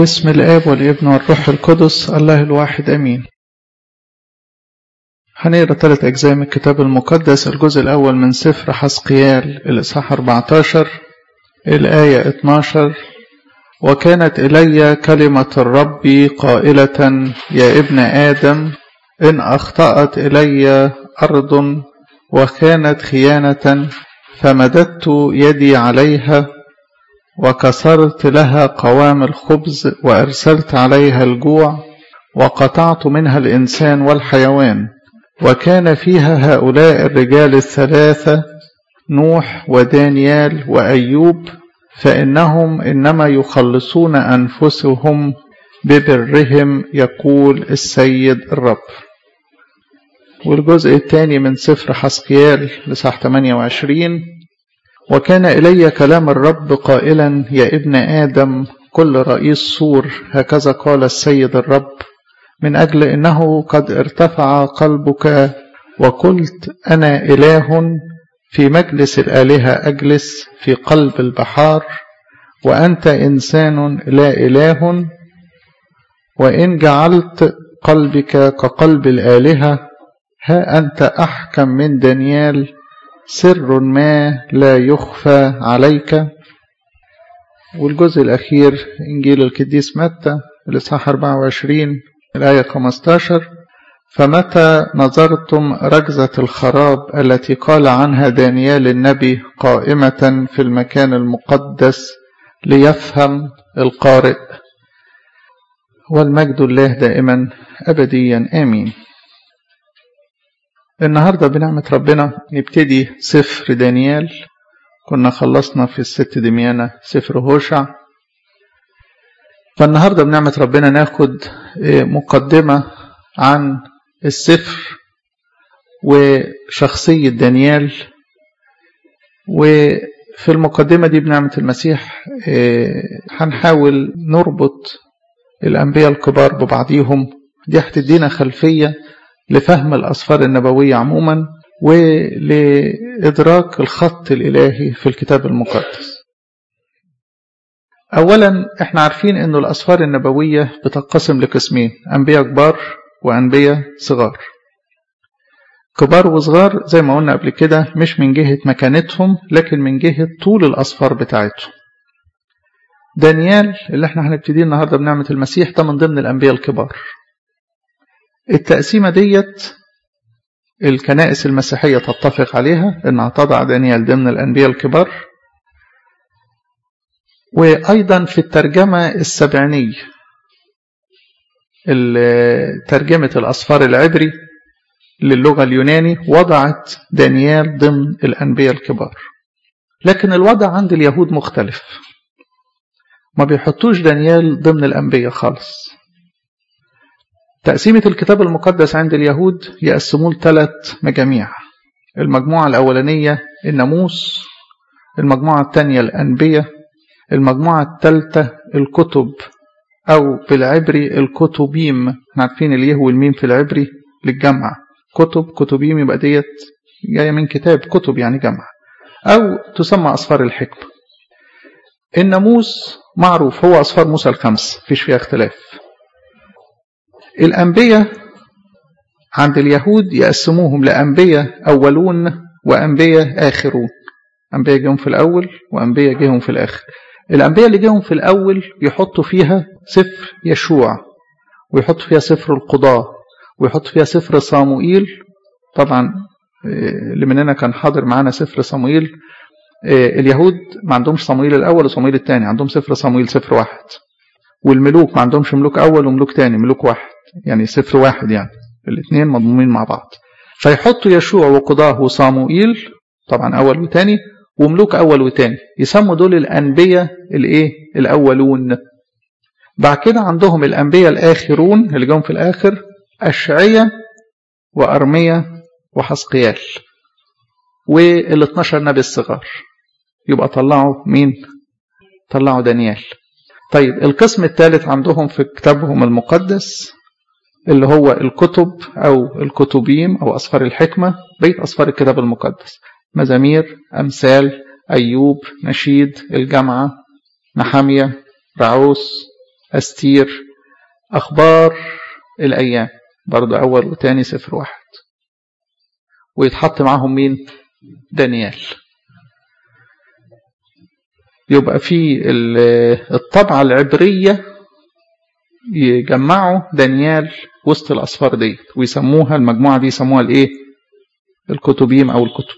باسم الآب والابن والروح القدس الله الواحد أمين هنقرا ثلاث أجزاء من الكتاب المقدس الجزء الأول من سفر حسقيال الإصحاح 14 الآية 12 وكانت إلي كلمة الرب قائلة يا ابن آدم إن أخطأت إلي أرض وكانت خيانة فمددت يدي عليها وكسرت لها قوام الخبز وأرسلت عليها الجوع وقطعت منها الإنسان والحيوان وكان فيها هؤلاء الرجال الثلاثة نوح ودانيال وأيوب فإنهم إنما يخلصون أنفسهم ببرهم يقول السيد الرب والجزء الثاني من سفر حسقيال لصح 28 وكان إلي كلام الرب قائلا يا ابن آدم كل رئيس سور هكذا قال السيد الرب من أجل إنه قد ارتفع قلبك وقلت أنا إله في مجلس الآلهة أجلس في قلب البحار وأنت إنسان لا إله وإن جعلت قلبك كقلب الآلهة ها أنت أحكم من دانيال سر ما لا يخفى عليك والجزء الأخير إنجيل القديس متى الإصحاح 24 الآية 15 فمتى نظرتم ركزة الخراب التي قال عنها دانيال النبي قائمة في المكان المقدس ليفهم القارئ والمجد الله دائما أبديا آمين النهاردة بنعمة ربنا نبتدي سفر دانيال كنا خلصنا في الست دميانة سفر هوشع فالنهاردة بنعمة ربنا ناخد مقدمة عن السفر وشخصية دانيال وفي المقدمة دي بنعمة المسيح هنحاول نربط الأنبياء الكبار ببعضيهم دي هتدينا خلفية لفهم الأسفار النبوية عموما ولإدراك الخط الإلهي في الكتاب المقدس أولا احنا عارفين أن الأسفار النبوية بتنقسم لقسمين أنبياء كبار وأنبياء صغار كبار وصغار زي ما قلنا قبل كده مش من جهة مكانتهم لكن من جهة طول الأسفار بتاعتهم دانيال اللي احنا هنبتدي النهارده بنعمة المسيح ده من ضمن الأنبياء الكبار التقسيمة ديت الكنائس المسيحية تتفق عليها انها تضع دانيال ضمن الأنبياء الكبار وأيضا في الترجمة السبعينية ترجمة الأسفار العبري للغة اليوناني وضعت دانيال ضمن الأنبياء الكبار لكن الوضع عند اليهود مختلف ما بيحطوش دانيال ضمن الأنبياء خالص تقسيمة الكتاب المقدس عند اليهود يقسموه لثلاث مجاميع المجموعة الأولانية الناموس المجموعة الثانية الأنبياء المجموعة الثالثة الكتب أو بالعبري الكتبيم عارفين اليه والميم في العبري للجمع كتب كتبيم يبقى ديت جاية من كتاب كتب يعني جمع أو تسمى أسفار الحكمة الناموس معروف هو أسفار موسى الخمس فيش فيها اختلاف الأنبياء عند اليهود يقسموهم لأنبياء أولون وأنبياء آخرون أنبياء جيهم في الأول وأنبياء جيهم في الآخر الأنبياء اللي جيهم في الأول يحطوا فيها سفر يشوع ويحطوا فيها سفر القضاء ويحطوا فيها سفر صاموئيل طبعا اللي مننا كان حاضر معانا سفر صاموئيل اليهود ما عندهمش صموئيل الأول وصموئيل الثاني عندهم سفر صموئيل سفر واحد والملوك ما عندهمش ملوك أول وملوك ثاني ملوك واحد يعني سفر واحد يعني الاثنين مضمومين مع بعض فيحطوا يشوع وقضاه وصاموئيل طبعا أول وثاني وملوك أول وثاني يسموا دول الأنبياء الإيه الأولون بعد كده عندهم الأنبياء الآخرون اللي جم في الآخر أشعية وأرمية وحسقيال وال 12 نبي الصغار يبقى طلعوا مين طلعوا دانيال طيب القسم الثالث عندهم في كتابهم المقدس اللي هو الكتب أو الكتبيم أو أسفار الحكمة بيت أسفار الكتاب المقدس مزامير أمثال أيوب نشيد الجامعة نحمية رعوس أستير أخبار الأيام برضو أول وتاني سفر واحد ويتحط معاهم مين دانيال يبقى في الطبعة العبرية يجمعوا دانيال وسط الأصفار دي ويسموها المجموعة دي يسموها الإيه الكتبيم أو الكتب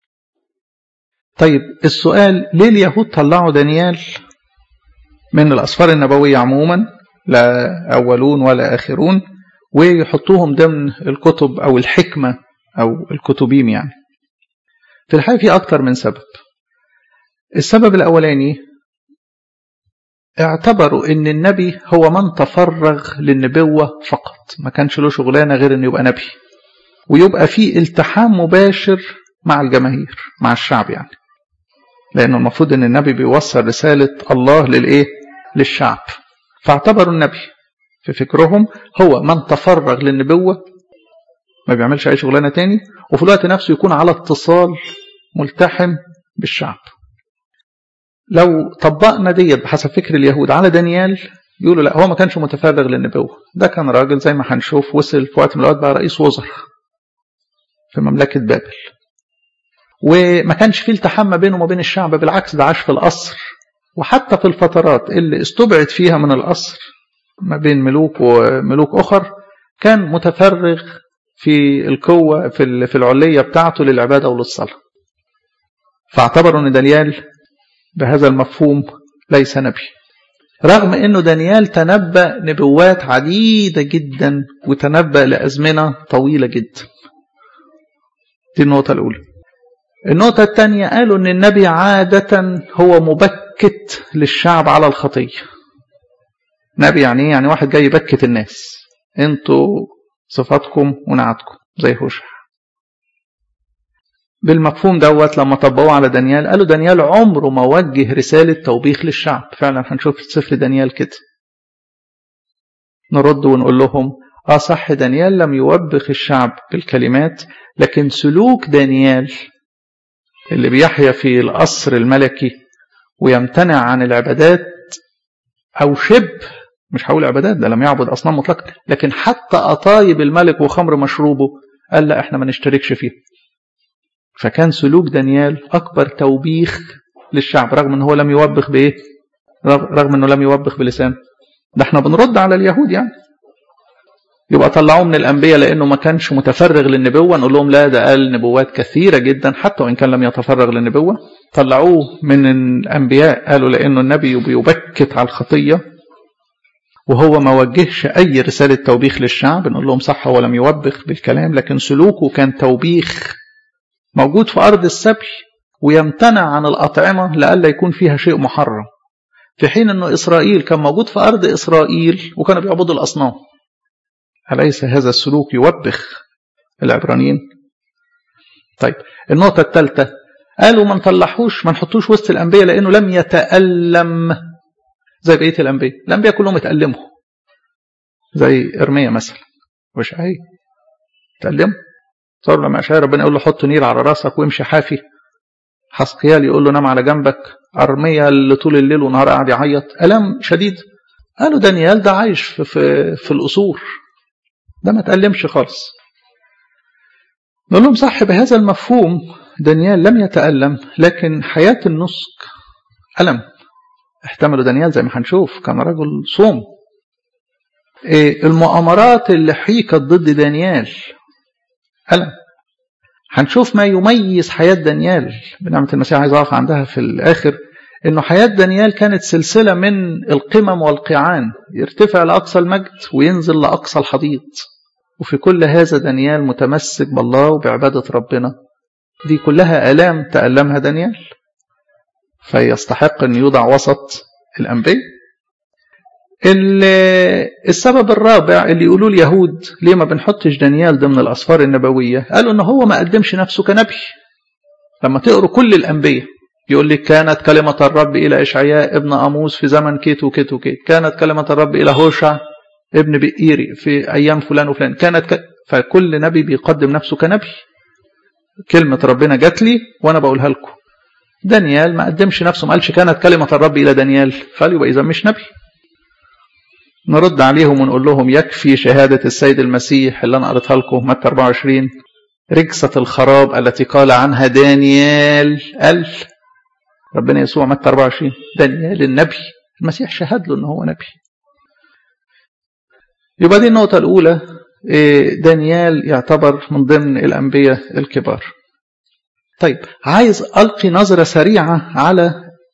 طيب السؤال ليه اليهود طلعوا دانيال من الأصفار النبوية عموما لا أولون ولا آخرون ويحطوهم ضمن الكتب أو الحكمة أو الكتبيم يعني في الحقيقة في أكتر من سبب السبب الأولاني اعتبروا ان النبي هو من تفرغ للنبوة فقط ما كانش له شغلانة غير انه يبقى نبي ويبقى في التحام مباشر مع الجماهير مع الشعب يعني لأنه المفروض أن النبي بيوصل رسالة الله للإيه؟ للشعب فاعتبروا النبي في فكرهم هو من تفرغ للنبوة ما بيعملش أي شغلانة تاني وفي الوقت نفسه يكون على اتصال ملتحم بالشعب لو طبقنا ديت بحسب فكر اليهود على دانيال يقولوا لا هو ما كانش متفرغ للنبوة ده كان راجل زي ما هنشوف وصل في وقت من الأوقات بقى رئيس وزراء في مملكة بابل وما كانش فيه التحام ما بينه وما بين الشعب بالعكس ده عاش في القصر وحتى في الفترات اللي استبعد فيها من القصر ما بين ملوك وملوك أخر كان متفرغ في القوة في في العلية بتاعته للعبادة وللصلاة فاعتبروا أن دانيال بهذا المفهوم ليس نبي رغم أنه دانيال تنبأ نبوات عديدة جدا وتنبأ لأزمنة طويلة جدا دي النقطة الأولى النقطة الثانية قالوا أن النبي عادة هو مبكت للشعب على الخطية نبي يعني ايه؟ يعني واحد جاي يبكت الناس انتوا صفاتكم ونعتكم زي هوشع بالمفهوم دوت لما طبقوه على دانيال قالوا دانيال عمره ما وجه رسالة توبيخ للشعب فعلا هنشوف في سفر دانيال كده نرد ونقول لهم اه صح دانيال لم يوبخ الشعب بالكلمات لكن سلوك دانيال اللي بيحيا في القصر الملكي ويمتنع عن العبادات أو شبه مش هقول عبادات ده لم يعبد أصنام مطلقا لكن حتى أطايب الملك وخمر مشروبه قال لا احنا ما نشتركش فيه فكان سلوك دانيال أكبر توبيخ للشعب رغم أنه هو لم يوبخ بإيه رغم أنه لم يوبخ بلسان ده احنا بنرد على اليهود يعني يبقى طلعوه من الأنبياء لأنه ما كانش متفرغ للنبوة نقول لهم لا ده قال نبوات كثيرة جدا حتى وإن كان لم يتفرغ للنبوة طلعوه من الأنبياء قالوا لأنه النبي بيبكت على الخطية وهو ما وجهش أي رسالة توبيخ للشعب نقول لهم صح هو لم يوبخ بالكلام لكن سلوكه كان توبيخ موجود في أرض السبي ويمتنع عن الأطعمة لئلا يكون فيها شيء محرم في حين أنه إسرائيل كان موجود في أرض إسرائيل وكانوا بيعبدوا الأصنام أليس هذا السلوك يوبخ العبرانيين طيب النقطة الثالثة قالوا ما نطلعوش ما نحطوش وسط الأنبياء لأنه لم يتألم زي بقية الأنبياء الأنبياء كلهم اتألموا زي إرميا مثلا مش أي تألموا صار لما أشعر ربنا يقول له حط نير على راسك وامشي حافي حسقيال يقول له نام على جنبك أرميا اللي طول الليل والنهار قاعد يعيط ألم شديد قالوا دانيال ده عايش في, في, في القصور ده ما تألمش خالص نقول لهم صح بهذا المفهوم دانيال لم يتألم لكن حياة النسك ألم احتملوا دانيال زي ما هنشوف كان رجل صوم إيه المؤامرات اللي حيكت ضد دانيال ألم هنشوف ما يميز حياة دانيال بنعمة المسيح عايز أقف عندها في الآخر إنه حياة دانيال كانت سلسلة من القمم والقيعان يرتفع لأقصى المجد وينزل لأقصى الحضيض وفي كل هذا دانيال متمسك بالله وبعبادة ربنا دي كلها آلام تألمها دانيال فيستحق أن يوضع وسط الأنبياء السبب الرابع اللي يقولوا اليهود ليه ما بنحطش دانيال ضمن الأسفار النبوية قالوا أنه هو ما قدمش نفسه كنبي لما تقروا كل الأنبياء يقول لك كانت كلمة الرب إلى إشعياء ابن أموس في زمن كيت وكيت وكيت كانت كلمة الرب إلى هوشع ابن بئيري في أيام فلان وفلان كانت ك... فكل نبي بيقدم نفسه كنبي كلمة ربنا جات لي وأنا بقولها لكم دانيال ما قدمش نفسه ما قالش كانت كلمة الرب إلى دانيال فقال يبقى إذا مش نبي نرد عليهم ونقول لهم يكفي شهادة السيد المسيح اللي أنا قريتها لكم متى 24 رجسة الخراب التي قال عنها دانيال قال ربنا يسوع متى 24 دانيال النبي المسيح شهد له ان هو نبي يبقى دي النقطة الأولى دانيال يعتبر من ضمن الأنبياء الكبار طيب عايز ألقي نظرة سريعة على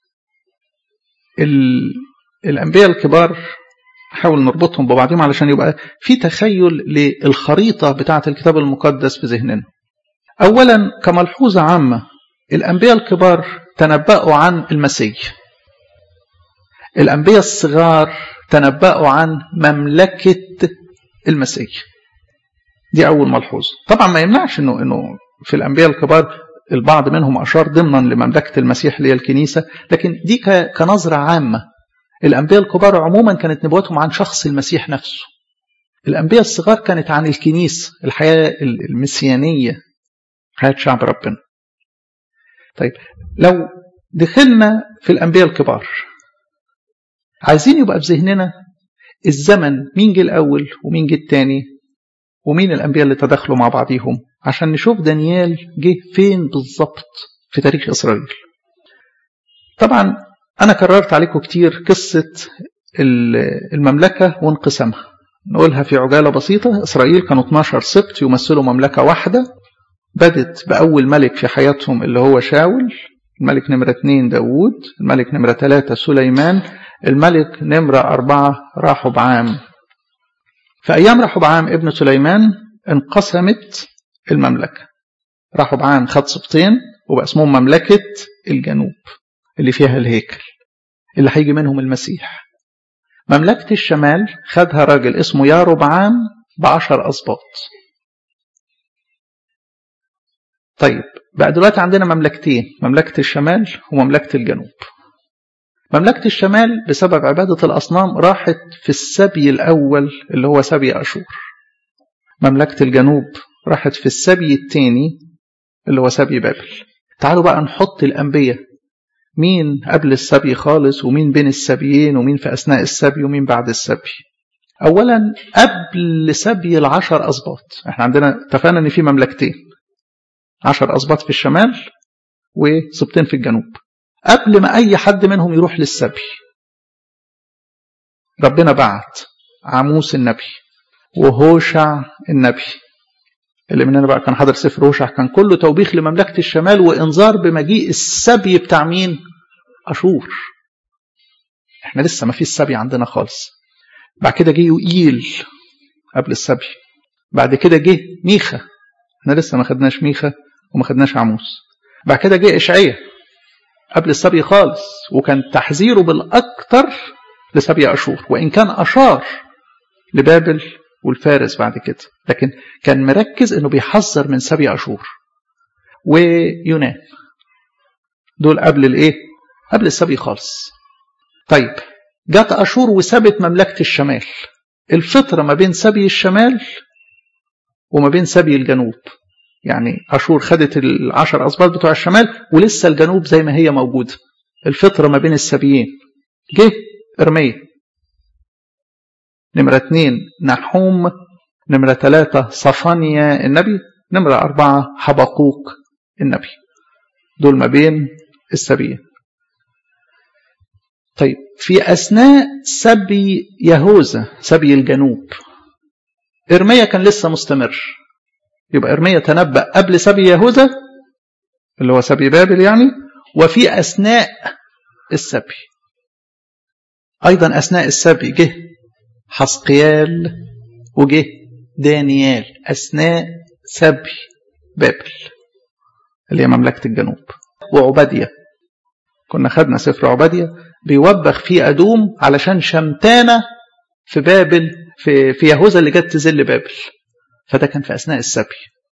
الأنبياء الكبار نحاول نربطهم ببعضهم علشان يبقى في تخيل للخريطة بتاعة الكتاب المقدس في ذهننا أولا كملحوظة عامة الأنبياء الكبار تنبأوا عن المسيح الأنبياء الصغار تنبأوا عن مملكة المسيح دي أول ملحوظة طبعا ما يمنعش إنه إنه في الأنبياء الكبار البعض منهم أشار ضمنا لمملكة المسيح اللي هي الكنيسة لكن دي كنظرة عامة الأنبياء الكبار عموما كانت نبوتهم عن شخص المسيح نفسه الأنبياء الصغار كانت عن الكنيسة الحياة المسيانية حياة شعب ربنا طيب لو دخلنا في الأنبياء الكبار عايزين يبقى في ذهننا الزمن مين جه الأول ومين جه التاني ومين الأنبياء اللي تداخلوا مع بعضيهم عشان نشوف دانيال جه فين بالظبط في تاريخ إسرائيل طبعا أنا كررت عليكم كتير قصة المملكة وانقسامها نقولها في عجالة بسيطة إسرائيل كانوا 12 سبت يمثلوا مملكة واحدة بدت بأول ملك في حياتهم اللي هو شاول الملك نمرة اثنين داوود الملك نمرة ثلاثة سليمان الملك نمرة أربعة راحب عام في أيام راحب عام ابن سليمان انقسمت المملكة راحب عام خد سبطين وبقى اسمهم مملكة الجنوب اللي فيها الهيكل اللي هيجي منهم المسيح مملكة الشمال خدها راجل اسمه يارب عام بعشر أسباط طيب بقى دلوقتي عندنا مملكتين مملكة الشمال ومملكة الجنوب مملكة الشمال بسبب عبادة الأصنام راحت في السبي الأول اللي هو سبي أشور مملكة الجنوب راحت في السبي الثاني اللي هو سبي بابل تعالوا بقى نحط الأنبياء مين قبل السبي خالص ومين بين السبيين ومين في أثناء السبي ومين بعد السبي أولا قبل سبي العشر أسباط احنا عندنا اتفقنا ان في مملكتين عشر أسباط في الشمال وسبطين في الجنوب قبل ما أي حد منهم يروح للسبي ربنا بعت عموس النبي وهوشع النبي اللي مننا بقى كان حضر سفر هوشع كان كله توبيخ لمملكة الشمال وإنذار بمجيء السبي بتاع مين؟ أشور احنا لسه ما فيش سبي عندنا خالص بعد كده جه يوئيل قبل السبي بعد كده جه ميخا احنا لسه ما خدناش ميخا وما خدناش عموس بعد كده جه اشعيا قبل السبي خالص وكان تحذيره بالاكثر لسبي اشور وان كان اشار لبابل والفارس بعد كده لكن كان مركز انه بيحذر من سبي اشور ويونان دول قبل الايه قبل السبي خالص طيب جت اشور وسابت مملكه الشمال الفتره ما بين سبي الشمال وما بين سبي الجنوب يعني أشور خدت العشر أسباط بتوع الشمال ولسه الجنوب زي ما هي موجودة الفترة ما بين السبيين جه إرمية نمرة اتنين نحوم نمرة ثلاثة صفانيا النبي نمرة أربعة حبقوق النبي دول ما بين السبيين طيب في أثناء سبي يهوذا سبي الجنوب إرميا كان لسه مستمر يبقى إرميا تنبأ قبل سبي يهوذا اللي هو سبي بابل يعني وفي أثناء السبي أيضا أثناء السبي جه حسقيال وجه دانيال أثناء سبي بابل اللي هي مملكة الجنوب وعبادية كنا خدنا سفر عبادية بيوبخ فيه أدوم علشان شمتانة في بابل في, في يهوذا اللي جت تذل بابل فده كان في أثناء السبي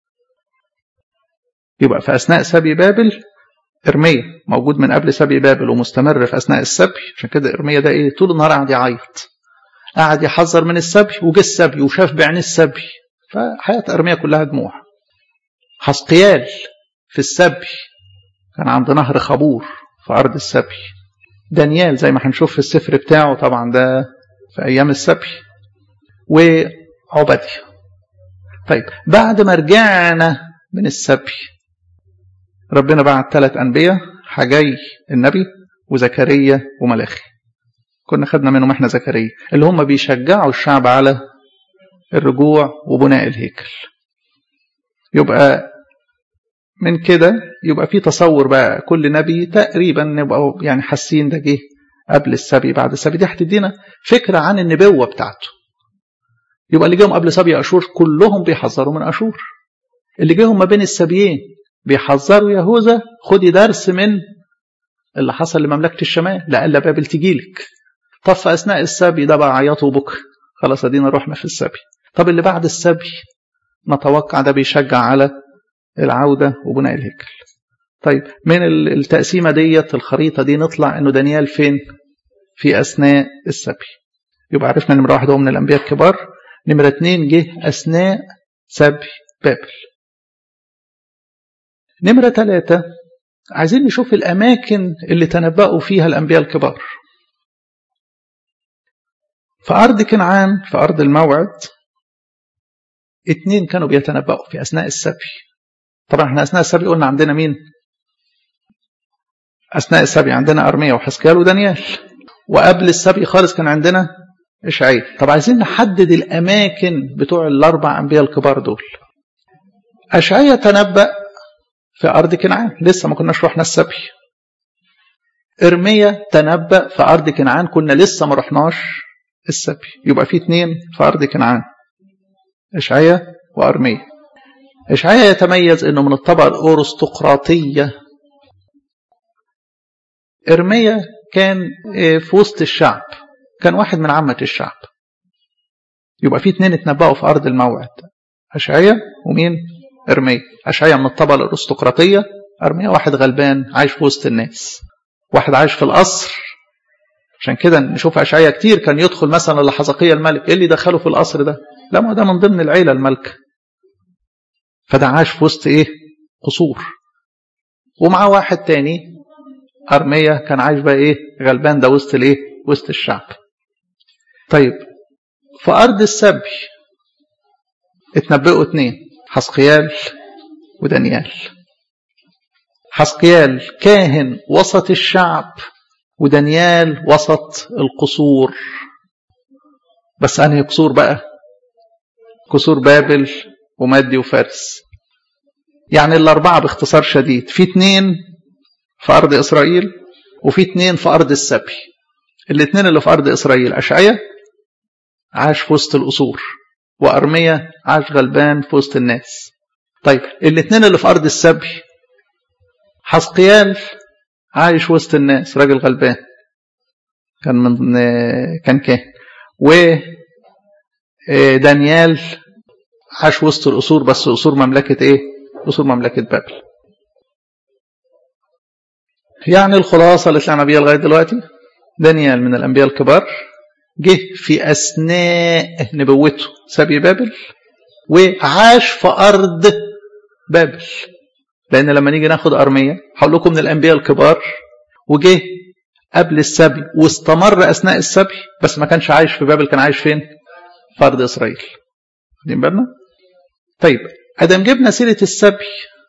يبقى في أثناء سبي بابل إرميا موجود من قبل سبي بابل ومستمر في أثناء السبي عشان كده إرميا ده إيه طول النهار قاعد يعيط قاعد يحذر من السبي وجه السبي وشاف بعين السبي فحياة إرميا كلها دموع حسقيال في السبي كان عند نهر خبور في أرض السبي دانيال زي ما هنشوف في السفر بتاعه طبعا ده في أيام السبي وعبدية طيب بعد ما رجعنا من السبي ربنا بعت ثلاث أنبياء حجي النبي وزكريا وملاخي كنا خدنا منهم احنا زكريا اللي هم بيشجعوا الشعب على الرجوع وبناء الهيكل يبقى من كده يبقى في تصور بقى كل نبي تقريبا نبقى يعني حاسين ده جه قبل السبي بعد السبي دي هتدينا فكرة عن النبوة بتاعته يبقى اللي جاهم قبل سبي أشور كلهم بيحذروا من أشور اللي جاهم ما بين السبيين بيحذروا يهوذا خدي درس من اللي حصل لمملكة الشمال لألا بابل تجيلك طب في أثناء السبي ده بقى عيطوا بكرة خلاص ادينا رحنا في السبي طب اللي بعد السبي نتوقع ده بيشجع على العودة وبناء الهيكل طيب من التقسيمة ديت الخريطة دي نطلع انه دانيال فين في اثناء السبي يبقى عرفنا نمرة واحد هو من الانبياء الكبار نمرة اتنين جه اثناء سبي بابل نمرة ثلاثة عايزين نشوف الأماكن اللي تنبأوا فيها الأنبياء الكبار في أرض كنعان في أرض الموعد اتنين كانوا بيتنبأوا في أثناء السبي طبعا احنا أثناء السبي قلنا عندنا مين أثناء السبي عندنا أرميا وحسكيال ودانيال وقبل السبي خالص كان عندنا إشعياء طب عايزين نحدد الأماكن بتوع الأربع أنبياء الكبار دول أشعياء تنبأ في أرض كنعان لسه ما كناش رحنا السبي إرميا تنبأ في أرض كنعان كنا لسه ما رحناش السبي يبقى في اتنين في أرض كنعان إشعياء وأرميا إشعياء يتميز أنه من الطبقة الأرستقراطية إرميا كان في وسط الشعب كان واحد من عامة الشعب يبقى في اتنين اتنبأوا في أرض الموعد أشعياء ومين إرميا أشعياء من الطبقة الأرستقراطية أرميا واحد غلبان عايش في وسط الناس واحد عايش في القصر عشان كده نشوف أشعياء كتير كان يدخل مثلا لحزقية الملك إيه اللي دخله في القصر ده لا ما ده من ضمن العيلة الملكة فده عاش في وسط إيه قصور ومعاه واحد تاني أرميا كان عايش بقى إيه غلبان ده وسط الإيه وسط الشعب طيب في أرض السبي اتنبئوا اتنين حسقيال ودانيال حسقيال كاهن وسط الشعب ودانيال وسط القصور بس أنهي قصور بقى قصور بابل ومادي وفارس يعني الأربعة باختصار شديد في اتنين في أرض إسرائيل وفي اتنين في أرض السبي الاتنين اللي في أرض إسرائيل أشعية عاش في وسط القصور وأرمية عاش غلبان في وسط الناس طيب الاتنين اللي في أرض السبي حسقيال عايش وسط الناس راجل غلبان كان من كان كاهن و دانيال عاش وسط القصور بس قصور مملكة ايه قصور مملكة بابل يعني الخلاصة اللي طلعنا بيها لغاية دلوقتي دانيال من الأنبياء الكبار جه في أثناء نبوته سبي بابل وعاش في أرض بابل لأن لما نيجي ناخد أرمية هقول لكم من الأنبياء الكبار وجه قبل السبي واستمر أثناء السبي بس ما كانش عايش في بابل كان عايش فين؟ في أرض إسرائيل واخدين بالنا؟ طيب أدم جبنا سيرة السبي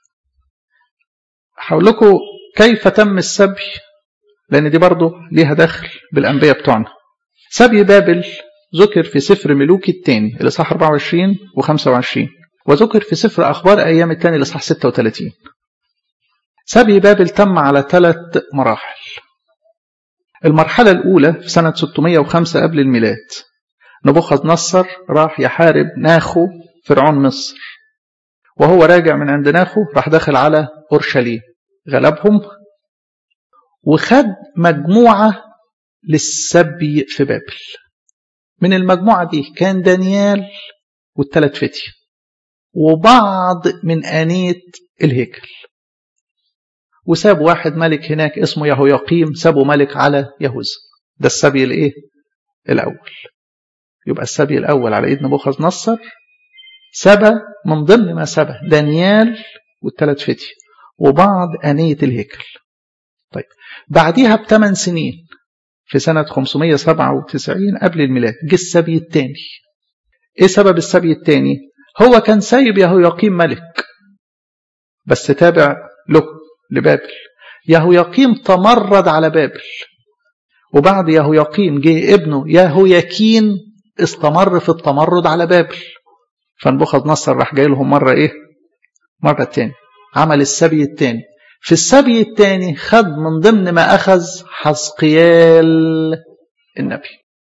هقول لكم كيف تم السبي لأن دي برضه ليها دخل بالأنبياء بتوعنا سبي بابل ذكر في سفر ملوكي الثاني الإصحاح 24 و25 وذكر في سفر أخبار أيام الثاني الإصحاح 36 سبي بابل تم على ثلاث مراحل المرحلة الأولى في سنة 605 قبل الميلاد نبوخذ نصر راح يحارب ناخو فرعون مصر وهو راجع من عند ناخو راح داخل على أورشليم غلبهم وخد مجموعة للسبي في بابل من المجموعة دي كان دانيال والثلاث فتية وبعض من آنية الهيكل وساب واحد ملك هناك اسمه يهوياقيم سابه ملك على يهوذا ده السبي الايه الاول يبقى السبي الاول على ايد نبوخذ نصر سبى من ضمن ما سبى دانيال والثلاث فتية وبعض آنية الهيكل طيب بعديها بثمان سنين في سنة 597 قبل الميلاد جه السبي الثاني ايه سبب السبي الثاني هو كان سايب يهوياقيم ملك بس تابع له لبابل يهوياقيم تمرد على بابل وبعد يهوياقيم جه ابنه يهوياكين استمر في التمرد على بابل فنبوخذ نصر راح جاي لهم مرة ايه مرة تاني عمل السبي الثاني في السبي الثاني خد من ضمن ما أخذ حزقيال النبي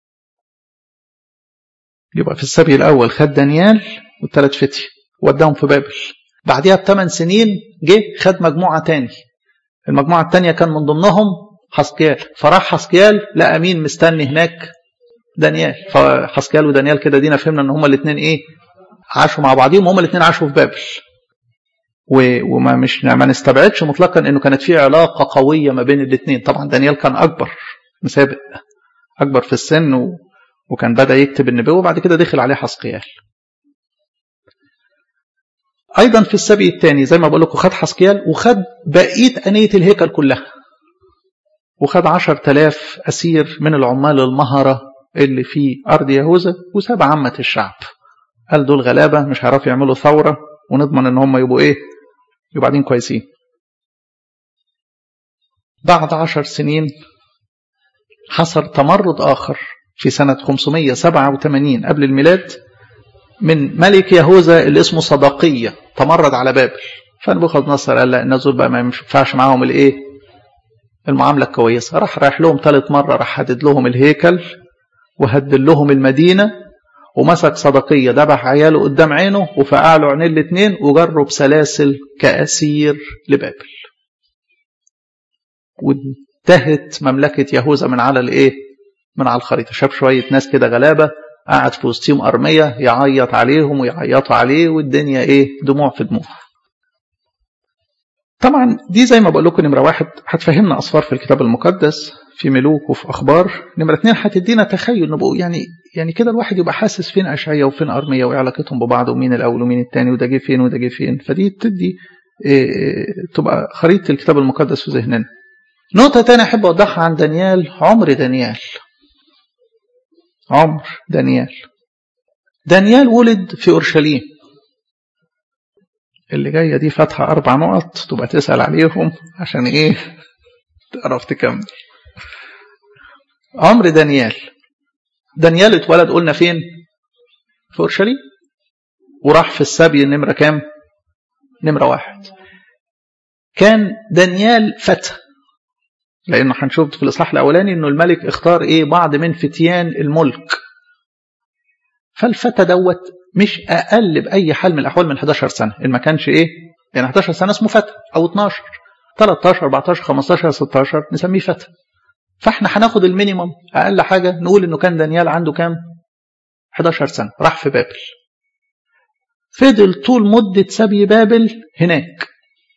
يبقى في السبي الأول خد دانيال والثلاث فتي وداهم في بابل بعدها بثمان سنين جه خد مجموعة تاني المجموعة التانية كان من ضمنهم حسكيال فراح حسكيال لقى مين مستني هناك دانيال فحسكيال ودانيال كده دينا فهمنا ان هما الاثنين ايه عاشوا مع بعضهم وهما الاثنين عاشوا في بابل وما مش ما نستبعدش مطلقا انه كانت في علاقه قويه ما بين الاثنين طبعا دانيال كان اكبر مسابق اكبر في السن و... وكان بدا يكتب النبوه وبعد كده دخل عليه حسقيال ايضا في السبي الثاني زي ما بقول لكم خد حسقيال وخد بقيه انيه الهيكل كلها وخد عشر تلاف أسير من العمال المهرة اللي في أرض يهوذا وساب عامة الشعب قال دول غلابة مش هيعرفوا يعملوا ثورة ونضمن ان هم يبقوا ايه يبقوا بعدين كويسين بعد عشر سنين حصل تمرد آخر في سنة 587 قبل الميلاد من ملك يهوذا اللي اسمه صدقية تمرد على بابل فنبوخذ نصر قال لا الناس دول بقى ما ينفعش معاهم الايه المعاملة الكويسة راح رايح لهم ثالث مرة راح هدد لهم الهيكل وهدد لهم المدينة ومسك صدقية ذبح عياله قدام عينه وفقع له عينين الاثنين وجره بسلاسل كأسير لبابل وانتهت مملكة يهوذا من على الايه من على الخريطة شاف شوية ناس كده غلابة قاعد في وسطهم أرمية يعيط عليهم ويعيطوا عليه والدنيا ايه دموع في دموع طبعا دي زي ما بقول لكم نمرة واحد هتفهمنا أسفار في الكتاب المقدس في ملوك وفي أخبار نمرة اتنين هتدينا تخيل نبقوا يعني يعني كده الواحد يبقى حاسس فين أشعية وفين أرمية وإيه علاقتهم ببعض ومين الأول ومين التاني وده جه فين وده جه فين فدي تدي إيه تبقى خريطة الكتاب المقدس في ذهننا نقطة تانية أحب أوضحها عن دانيال عمر دانيال عمر دانيال دانيال ولد في أورشليم اللي جاية دي فاتحة أربع نقط تبقى تسأل عليهم عشان إيه تعرف تكمل عمر دانيال دانيال اتولد قلنا فين في أورشليم وراح في السبي نمرة كام نمرة واحد كان دانيال فتى لأنه هنشوف في الإصحاح الأولاني إنه الملك اختار إيه بعض من فتيان الملك فالفتى دوت مش أقل بأي حال من الأحوال من 11 سنة إن ما كانش إيه يعني 11 سنة اسمه فتى أو 12 13 14 15 16 نسميه فتى فاحنا هناخد المينيمم اقل حاجه نقول انه كان دانيال عنده كام 11 سنه راح في بابل فضل طول مده سبي بابل هناك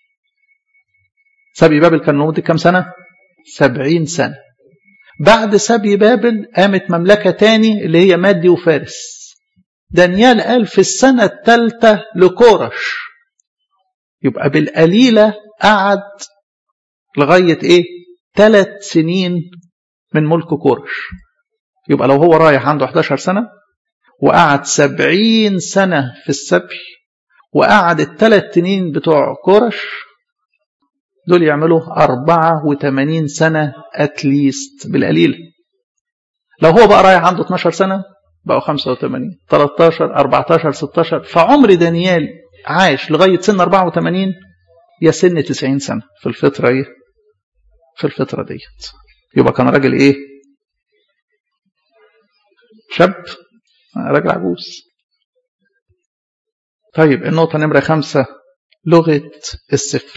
سبي بابل كان لمده كام سنه 70 سنه بعد سبي بابل قامت مملكه تاني اللي هي مادي وفارس دانيال قال في السنه الثالثه لكورش يبقى بالقليله قعد لغايه ايه ثلاث سنين من ملك كورش يبقى لو هو رايح عنده 11 سنة وقعد 70 سنة في السبي وقعد الثلاث سنين بتوع كورش دول يعملوا 84 سنة اتليست بالقليل لو هو بقى رايح عنده 12 سنة بقوا 85 13 14 16 فعمر دانيال عاش لغاية سن 84 يا سن 90 سنة في الفترة ايه في الفترة ديت يبقى كان راجل ايه شاب راجل عجوز طيب النقطة نمرة خمسة لغة السفر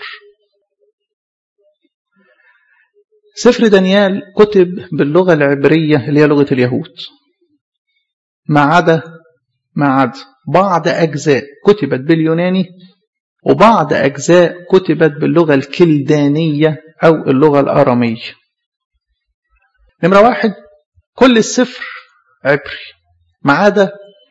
سفر دانيال كتب باللغة العبرية اللي هي لغة اليهود ما عدا ما عدا بعض أجزاء كتبت باليوناني وبعض أجزاء كتبت باللغة الكلدانية أو اللغة الآرامية نمرة واحد كل السفر عبري ما عدا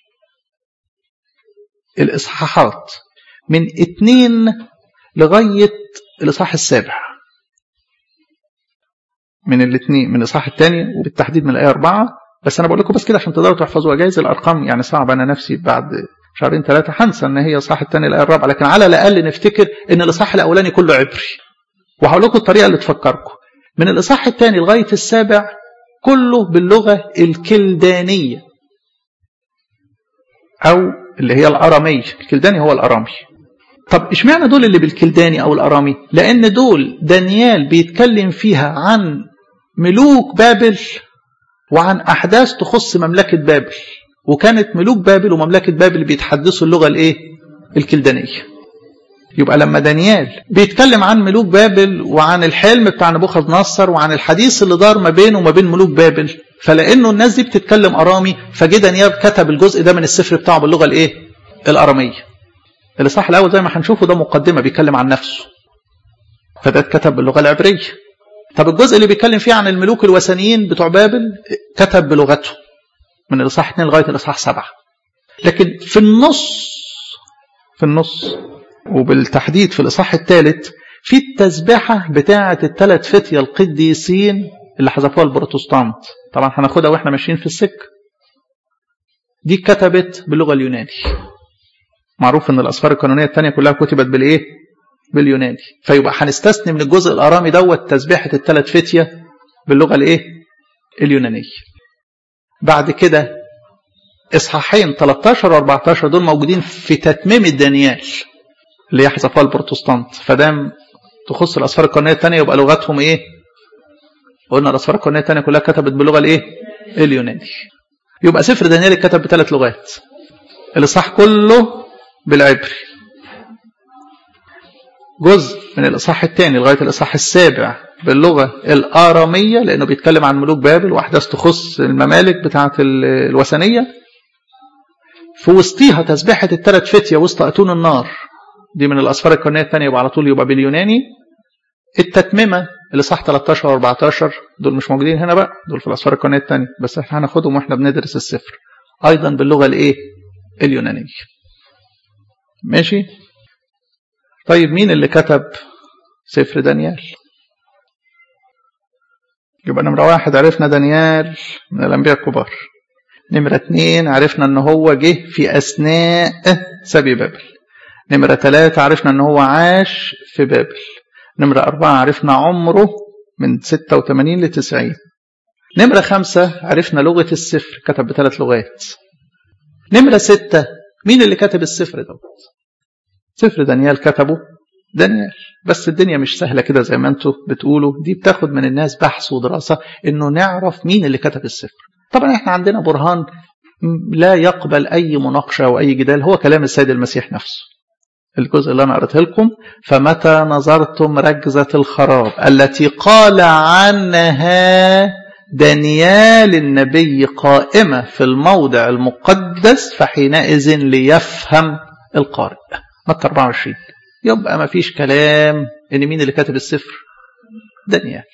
الإصحاحات من اتنين لغاية الإصحاح السابع من الاثنين من الاصحاح الثاني وبالتحديد من الايه 4 بس انا بقول لكم بس كده عشان تقدروا تحفظوها جايز الارقام يعني صعب انا نفسي بعد شهرين ثلاثه هنسى ان هي الاصحاح الثاني الايه الرابعه لكن على الاقل نفتكر ان الاصحاح الاولاني كله عبري وهقول لكم الطريقه اللي تفكركم من الاصحاح الثاني لغايه السابع كله باللغه الكلدانيه او اللي هي الاراميه الكلداني هو الارامي طب اشمعنى دول اللي بالكلداني او الارامي لان دول دانيال بيتكلم فيها عن ملوك بابل وعن احداث تخص مملكه بابل وكانت ملوك بابل ومملكه بابل بيتحدثوا اللغه الايه الكلدانيه يبقى لما دانيال بيتكلم عن ملوك بابل وعن الحلم بتاع نبوخذ نصر وعن الحديث اللي دار ما بينه وما بين ملوك بابل فلانه الناس دي بتتكلم ارامي فجه دانيال كتب الجزء ده من السفر بتاعه باللغه الايه الاراميه الاصحاح الاول زي ما هنشوفه ده مقدمه بيتكلم عن نفسه فده اتكتب باللغه العبريه طب الجزء اللي بيتكلم فيه عن الملوك الوثنيين بتوع بابل كتب بلغته من الاصحاح 2 لغايه الاصحاح 7 لكن في النص في النص وبالتحديد في الاصحاح الثالث في التسبيحه بتاعه الثلاث فتيه القديسين اللي حذفوها البروتستانت طبعا هناخدها واحنا ماشيين في السكه دي كتبت باللغه اليوناني معروف ان الاسفار القانونيه الثانيه كلها كتبت بالايه باليوناني فيبقى هنستثني من الجزء الارامي دوت تسبيحه الثلاث فتيه باللغه الايه اليونانيه بعد كده اصحاحين 13 و14 دول موجودين في تتميم دانيال اللي يحذفها البروتستانت فدام تخص الاسفار القانونيه الثانيه يبقى لغتهم ايه قلنا الاسفار القانونيه الثانيه كلها كتبت باللغه الايه اليوناني يبقى سفر دانيال اتكتب بثلاث لغات الاصحاح كله بالعبري جزء من الاصحاح الثاني لغايه الاصحاح السابع باللغه الاراميه لانه بيتكلم عن ملوك بابل واحداث تخص الممالك بتاعه الوثنيه في وسطيها تسبيحه الثلاث فتيه وسط اتون النار دي من الاسفار القانونيه الثانيه يبقى على طول يبقى باليوناني التتممه اللي صح 13 و14 دول مش موجودين هنا بقى دول في الاسفار القانونيه الثانيه بس احنا هناخدهم واحنا بندرس السفر ايضا باللغه الايه اليونانيه ماشي طيب مين اللي كتب سفر دانيال يبقى نمرة واحد عرفنا دانيال من الأنبياء الكبار نمرة اتنين عرفنا ان هو جه في أثناء سبي بابل نمرة ثلاثة عرفنا ان هو عاش في بابل نمرة أربعة عرفنا عمره من 86 ل 90 نمرة خمسة عرفنا لغة السفر كتب بثلاث لغات نمرة ستة مين اللي كتب السفر دوت سفر دانيال كتبه دانيال بس الدنيا مش سهلة كده زي ما انتوا بتقولوا دي بتاخد من الناس بحث ودراسة انه نعرف مين اللي كتب السفر طبعا احنا عندنا برهان لا يقبل اي مناقشة او اي جدال هو كلام السيد المسيح نفسه الجزء اللي انا قرأته لكم فمتى نظرتم رجزة الخراب التي قال عنها دانيال النبي قائمة في الموضع المقدس فحينئذ ليفهم القارئ متى 24 يبقى ما فيش كلام ان مين اللي كاتب السفر دانيال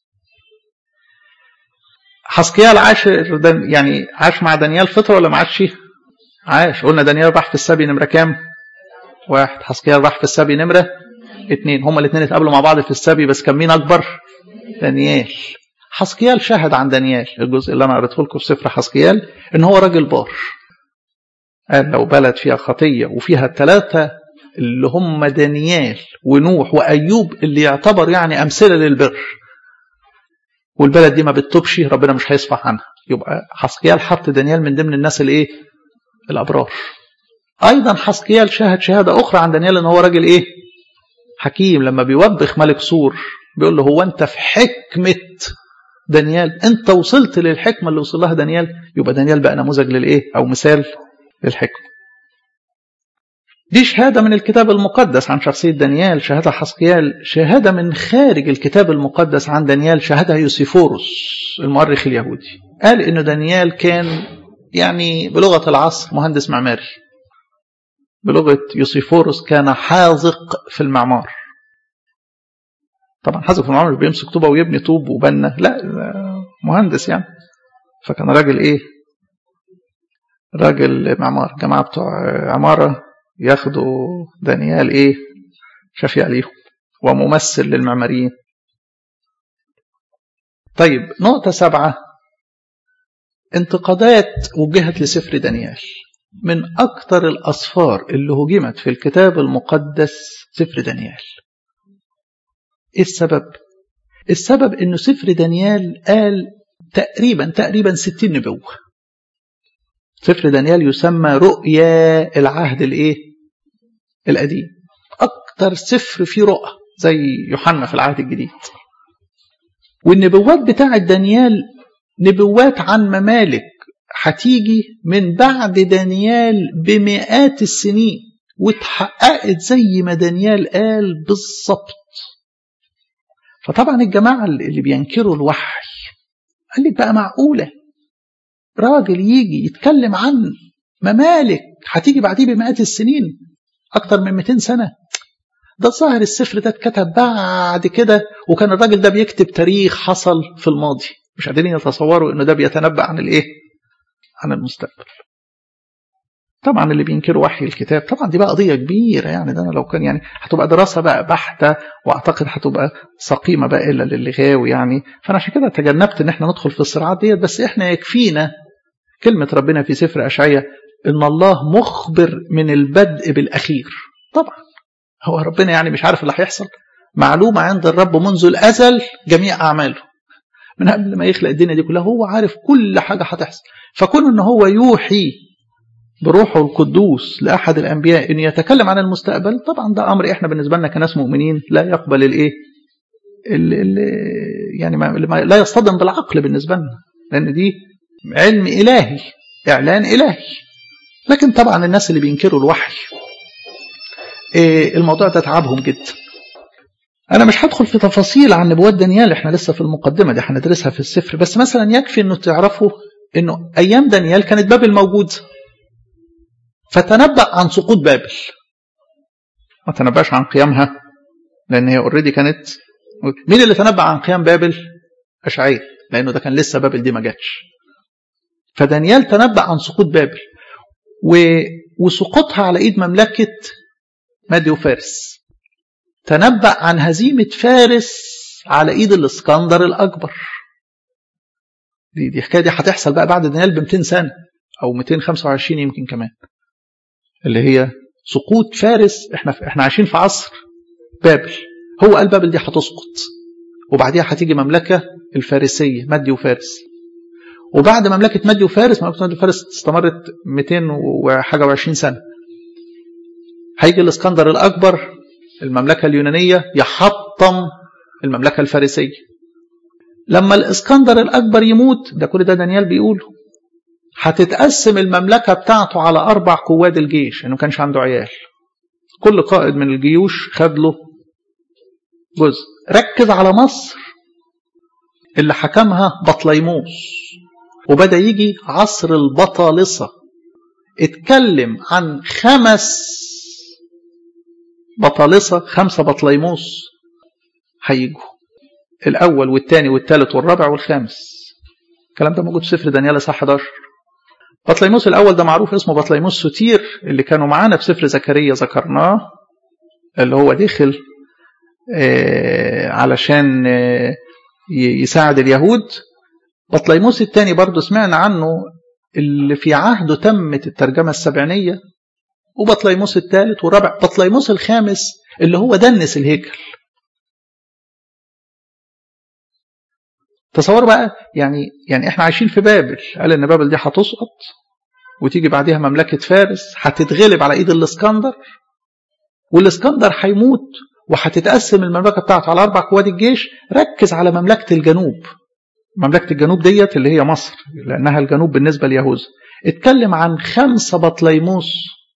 حسقيال عاش يعني عاش مع دانيال فتره ولا ما عادش عاش قلنا دانيال راح في السبي نمره كام واحد حسقيال راح في السبي نمره اثنين هما الاثنين اتقابلوا مع بعض في السبي بس كان مين اكبر دانيال حسقيال شهد عن دانيال الجزء اللي انا قريته لكم في سفر حسقيال ان هو راجل بار قال لو بلد فيها خطيه وفيها الثلاثه اللي هم دانيال ونوح وايوب اللي يعتبر يعني امثله للبر والبلد دي ما بتتوبش ربنا مش هيصفح عنها يبقى حسقيال حط دانيال من ضمن الناس اللي ايه الابرار ايضا حسقيال شاهد شهاده اخرى عن دانيال ان هو راجل ايه حكيم لما بيوبخ ملك سور بيقول له هو انت في حكمه دانيال انت وصلت للحكمه اللي وصل لها دانيال يبقى دانيال بقى نموذج للايه او مثال للحكمه دي شهادة من الكتاب المقدس عن شخصية دانيال شهادة حسقيال شهادة من خارج الكتاب المقدس عن دانيال شهادة يوسيفوروس المؤرخ اليهودي قال إنه دانيال كان يعني بلغة العصر مهندس معماري بلغة يوسيفوروس كان حاذق في المعمار طبعا حاذق في المعمار مش بيمسك طوبة ويبني طوب وبنى لا مهندس يعني فكان راجل ايه راجل معمار جماعة بتوع عمارة ياخدوا دانيال ايه شفيع ليهم وممثل للمعماريين طيب نقطة سبعة انتقادات وجهت لسفر دانيال من أكثر الأسفار اللي هجمت في الكتاب المقدس سفر دانيال إيه السبب؟ السبب إنه سفر دانيال قال تقريبا تقريبا ستين نبوة سفر دانيال يسمى رؤيا العهد الإيه؟ القديم أكثر سفر فيه رؤى زي يوحنا في العهد الجديد والنبوات بتاعة دانيال نبوات عن ممالك هتيجي من بعد دانيال بمئات السنين واتحققت زي ما دانيال قال بالظبط فطبعا الجماعة اللي بينكروا الوحي قال لك بقى معقولة راجل يجي يتكلم عن ممالك هتيجي بعديه بمئات السنين أكتر من 200 سنة ده ظاهر السفر ده اتكتب بعد كده وكان الراجل ده بيكتب تاريخ حصل في الماضي مش قادرين يتصوروا انه ده بيتنبأ عن الايه عن المستقبل طبعا اللي بينكروا وحي الكتاب طبعا دي بقى قضيه كبيره يعني ده أنا لو كان يعني هتبقى دراسه بقى بحته واعتقد هتبقى سقيمه بقى الا للي غاوي يعني فانا عشان كده تجنبت ان احنا ندخل في الصراعات ديت بس احنا يكفينا كلمه ربنا في سفر اشعياء ان الله مخبر من البدء بالاخير طبعا هو ربنا يعني مش عارف اللي هيحصل معلومه عند الرب منذ الازل جميع اعماله من قبل ما يخلق الدنيا دي كلها هو عارف كل حاجه هتحصل فكون ان هو يوحي بروحه القدوس لاحد الانبياء ان يتكلم عن المستقبل طبعا ده امر احنا بالنسبه لنا كناس مؤمنين لا يقبل الايه يعني ما لا يصطدم بالعقل بالنسبه لنا لان دي علم الهي اعلان الهي لكن طبعا الناس اللي بينكروا الوحي الموضوع ده تعبهم جدا انا مش هدخل في تفاصيل عن نبوات دانيال احنا لسه في المقدمه دي هندرسها في السفر بس مثلا يكفي انه تعرفوا انه ايام دانيال كانت بابل موجود فتنبأ عن سقوط بابل ما تنبأش عن قيامها لان هي اوريدي كانت مين اللي تنبأ عن قيام بابل اشعياء لانه ده كان لسه بابل دي ما جاتش فدانيال تنبأ عن سقوط بابل و... وسقوطها على ايد مملكه مادي وفارس تنبأ عن هزيمة فارس على ايد الاسكندر الاكبر دي دي الحكايه دي هتحصل بقى بعد دانيال ب 200 سنه او 225 يمكن كمان اللي هي سقوط فارس احنا احنا عايشين في عصر بابل هو قال بابل دي هتسقط وبعديها هتيجي مملكه الفارسيه مادي وفارس وبعد مملكه مادي وفارس مملكه مادي وفارس استمرت 200 وحاجه و20 سنه هيجي الاسكندر الاكبر المملكه اليونانيه يحطم المملكه الفارسيه لما الاسكندر الاكبر يموت ده كل ده دانيال بيقوله هتتقسم المملكه بتاعته على اربع قواد الجيش انه كانش عنده عيال كل قائد من الجيوش خد له جزء ركز على مصر اللي حكمها بطليموس وبدا يجي عصر البطالصه اتكلم عن خمس بطالصه خمسه بطليموس هيجوا الاول والثاني والثالث والرابع والخامس الكلام ده موجود في سفر دانيال اصحاح 11 بطليموس الاول ده معروف اسمه بطليموس ستير اللي كانوا معانا في سفر زكريا ذكرناه اللي هو دخل آه علشان آه يساعد اليهود بطليموس الثاني برضه سمعنا عنه اللي في عهده تمت الترجمة السبعينية وبطليموس الثالث والرابع بطليموس الخامس اللي هو دنس الهيكل تصوروا بقى يعني يعني احنا عايشين في بابل قال ان بابل دي هتسقط وتيجي بعديها مملكة فارس هتتغلب على ايد الاسكندر والاسكندر هيموت وهتتقسم المملكة بتاعته على أربع قوات الجيش ركز على مملكة الجنوب مملكة الجنوب ديت اللي هي مصر لأنها الجنوب بالنسبة ليهوذا اتكلم عن خمسة بطليموس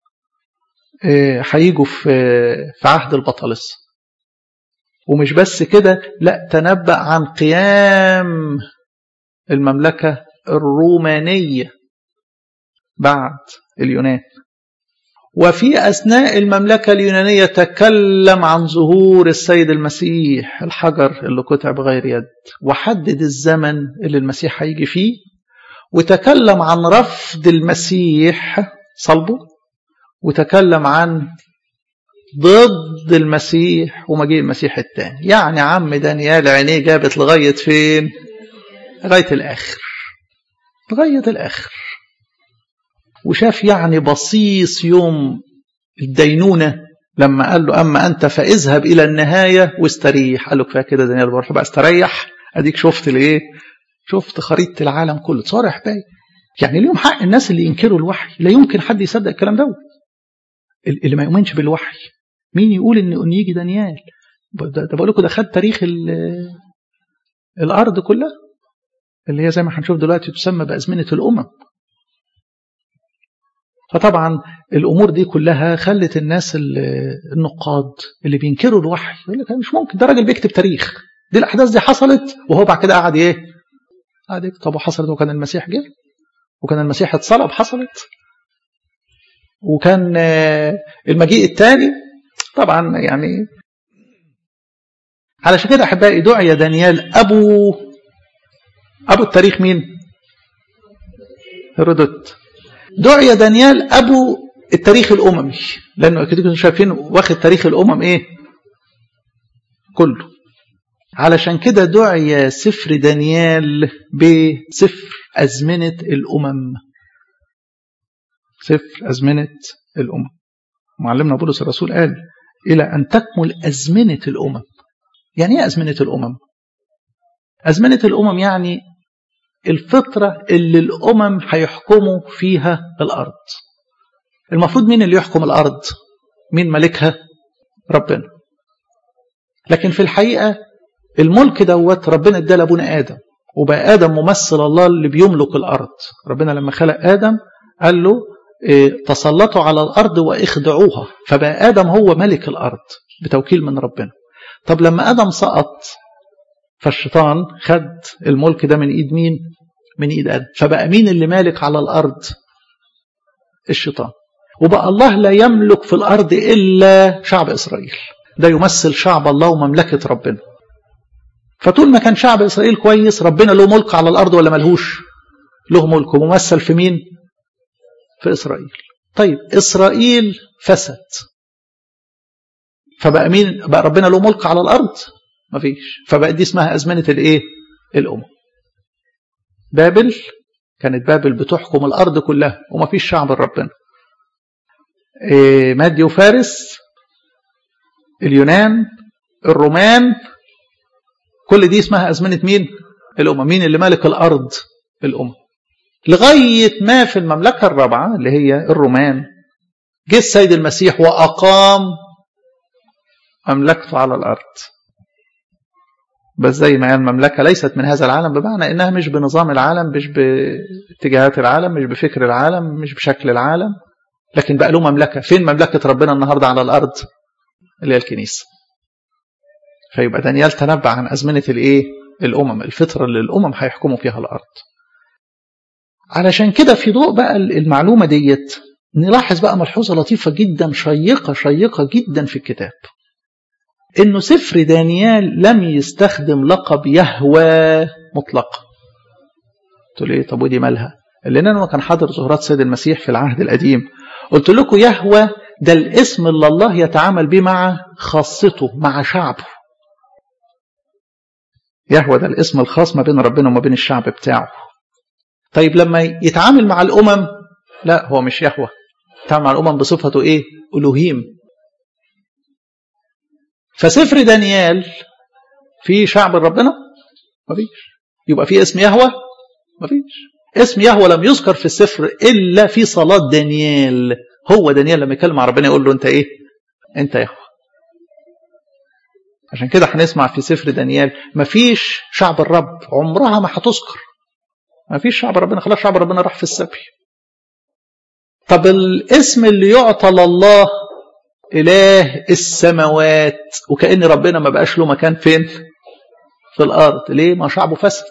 هيجوا في في عهد البطالسة ومش بس كده لا تنبأ عن قيام المملكة الرومانية بعد اليونان وفي أثناء المملكة اليونانية تكلم عن ظهور السيد المسيح الحجر اللي قطع بغير يد وحدد الزمن اللي المسيح هيجي فيه وتكلم عن رفض المسيح صلبه وتكلم عن ضد المسيح ومجيء المسيح الثاني يعني عم دانيال عينيه جابت لغاية فين لغاية الآخر لغاية الآخر وشاف يعني بصيص يوم الدينونة لما قال له أما أنت فاذهب إلى النهاية واستريح قال له كفاية كده دانيال بروح بقى استريح أديك شفت الإيه شفت خريطة العالم كله تصور يا حبايبي يعني ليهم حق الناس اللي ينكروا الوحي لا يمكن حد يصدق الكلام ده اللي ما يؤمنش بالوحي مين يقول ان ان يجي دانيال ده, ده بقول لكم ده خد تاريخ الارض كلها اللي هي زي ما هنشوف دلوقتي تسمى بازمنه الامم فطبعا الامور دي كلها خلت الناس النقاد اللي بينكروا الوحي يقول لك مش ممكن ده راجل بيكتب تاريخ دي الاحداث دي حصلت وهو بعد كده قعد ايه؟ قعد يكتب وحصلت وكان المسيح جه وكان المسيح اتصلب حصلت وكان المجيء الثاني طبعا يعني علشان كده احبائي دعي دانيال ابو ابو التاريخ مين؟ هيرودوت دعي دانيال ابو التاريخ الاممي لانه اكيد كنتم شايفين واخد تاريخ الامم ايه؟ كله علشان كده دعي سفر دانيال بسفر أزمنة الأمم سفر أزمنة الأمم معلمنا بولس الرسول قال إلى أن تكمل أزمنة الأمم يعني إيه أزمنة الأمم أزمنة الأمم يعني الفترة اللي الأمم هيحكموا فيها الأرض المفروض مين اللي يحكم الأرض مين ملكها ربنا لكن في الحقيقة الملك دوت ربنا اداه لابونا ادم وبقى ادم ممثل الله اللي بيملك الارض ربنا لما خلق ادم قال له إيه تسلطوا على الارض واخدعوها فبقى ادم هو ملك الارض بتوكيل من ربنا طب لما ادم سقط فالشيطان خد الملك ده من ايد مين من ايد ادم فبقى مين اللي مالك على الارض الشيطان وبقى الله لا يملك في الارض الا شعب اسرائيل ده يمثل شعب الله ومملكه ربنا فطول ما كان شعب إسرائيل كويس ربنا له ملك على الأرض ولا ملهوش له ملك وممثل في مين في إسرائيل طيب إسرائيل فسد فبقى مين بقى ربنا له ملك على الأرض مفيش فبقى دي اسمها أزمنة الإيه الأمم بابل كانت بابل بتحكم الأرض كلها ومفيش شعب ربنا إيه مادي وفارس اليونان الرومان كل دي اسمها أزمنة مين؟ الأمم مين اللي مالك الأرض؟ الأمم لغاية ما في المملكة الرابعة اللي هي الرومان جه السيد المسيح وأقام مملكته على الأرض بس زي ما هي المملكة ليست من هذا العالم بمعنى إنها مش بنظام العالم مش باتجاهات العالم مش بفكر العالم مش بشكل العالم لكن بقى له مملكة فين مملكة ربنا النهاردة على الأرض اللي هي الكنيسة فيبقى دانيال تنبأ عن أزمنة الإيه؟ الأمم الفترة اللي الأمم هيحكموا فيها الأرض علشان كده في ضوء بقى المعلومة ديت نلاحظ بقى ملحوظة لطيفة جدا شيقة شيقة جدا في الكتاب إنه سفر دانيال لم يستخدم لقب يهوى مطلقا قلت له إيه طب ودي مالها لأن أنا كان حاضر ظهورات سيد المسيح في العهد القديم قلت لكم يهوى ده الاسم اللي الله يتعامل به مع خاصته مع شعبه يهوى ده الاسم الخاص ما بين ربنا وما بين الشعب بتاعه طيب لما يتعامل مع الأمم لا هو مش يهوى يتعامل مع الأمم بصفته إيه ألوهيم فسفر دانيال في شعب ربنا مفيش يبقى في اسم يهوى مفيش اسم يهوى لم يذكر في السفر إلا في صلاة دانيال هو دانيال لما يكلم مع ربنا يقول له أنت إيه أنت يهوى عشان كده هنسمع في سفر دانيال مفيش شعب الرب عمرها ما هتذكر مفيش شعب ربنا خلاص شعب ربنا راح في السبي طب الاسم اللي يعطى لله إله السماوات وكأن ربنا ما بقاش له مكان فين في الأرض ليه ما شعبه فسد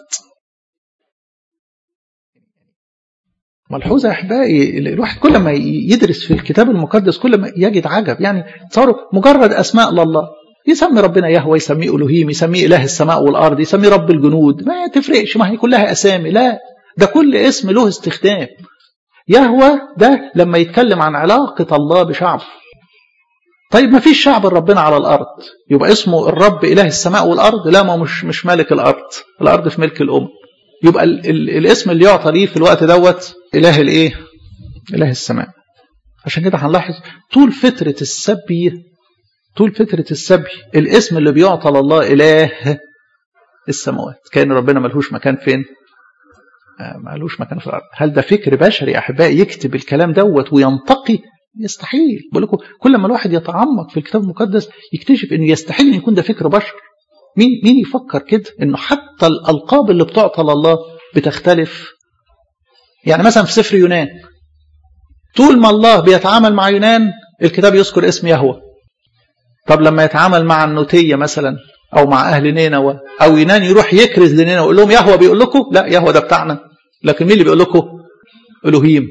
ملحوظة يا أحبائي الواحد كل ما يدرس في الكتاب المقدس كل ما يجد عجب يعني تصوروا مجرد أسماء لله يسمي ربنا يهوى يسميه ألوهيم يسميه إله السماء والأرض يسميه رب الجنود ما تفرقش ما هي كلها أسامي لا ده كل اسم له استخدام يهوى ده لما يتكلم عن علاقة الله بشعبه طيب ما فيش شعب ربنا على الأرض يبقى اسمه الرب إله السماء والأرض لا ما مش مش مالك الأرض الأرض في ملك الأمم يبقى ال ال الاسم اللي يعطى ليه في الوقت دوت اله الايه اله السماء عشان كده هنلاحظ طول فترة السبي طول فترة السبي الاسم اللي بيعطى لله اله السماوات كان ربنا ملهوش مكان فين مالوش مكان في الارض هل ده فكر بشري احبائي يكتب الكلام دوت وينتقي يستحيل بقول لكم كل ما الواحد يتعمق في الكتاب المقدس يكتشف انه يستحيل ان يكون ده فكر بشر مين مين يفكر كده انه حتى الالقاب اللي بتعطى لله بتختلف يعني مثلا في سفر يونان طول ما الله بيتعامل مع يونان الكتاب يذكر اسم يهوه طب لما يتعامل مع النوتيه مثلا او مع اهل نينوى او يونان يروح يكرز لنينوى ويقول لهم يهوه بيقول لكم لا يهوه ده بتاعنا لكن مين اللي بيقول لكم الوهيم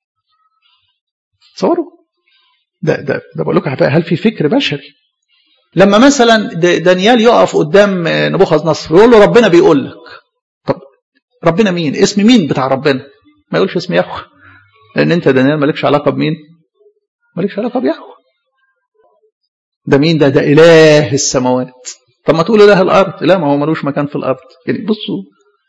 تصوروا ده ده ده بقول لكم هل في فكر بشري لما مثلا دانيال يقف قدام نبوخذ نصر ويقول له ربنا بيقول لك طب ربنا مين اسم مين بتاع ربنا ما يقولش اسم يهوه لان انت دانيال مالكش علاقه بمين مالكش علاقه بيهوه ده مين ده ده اله السماوات طب ما تقول اله الارض لا ما هو ملوش مكان في الارض يعني بصوا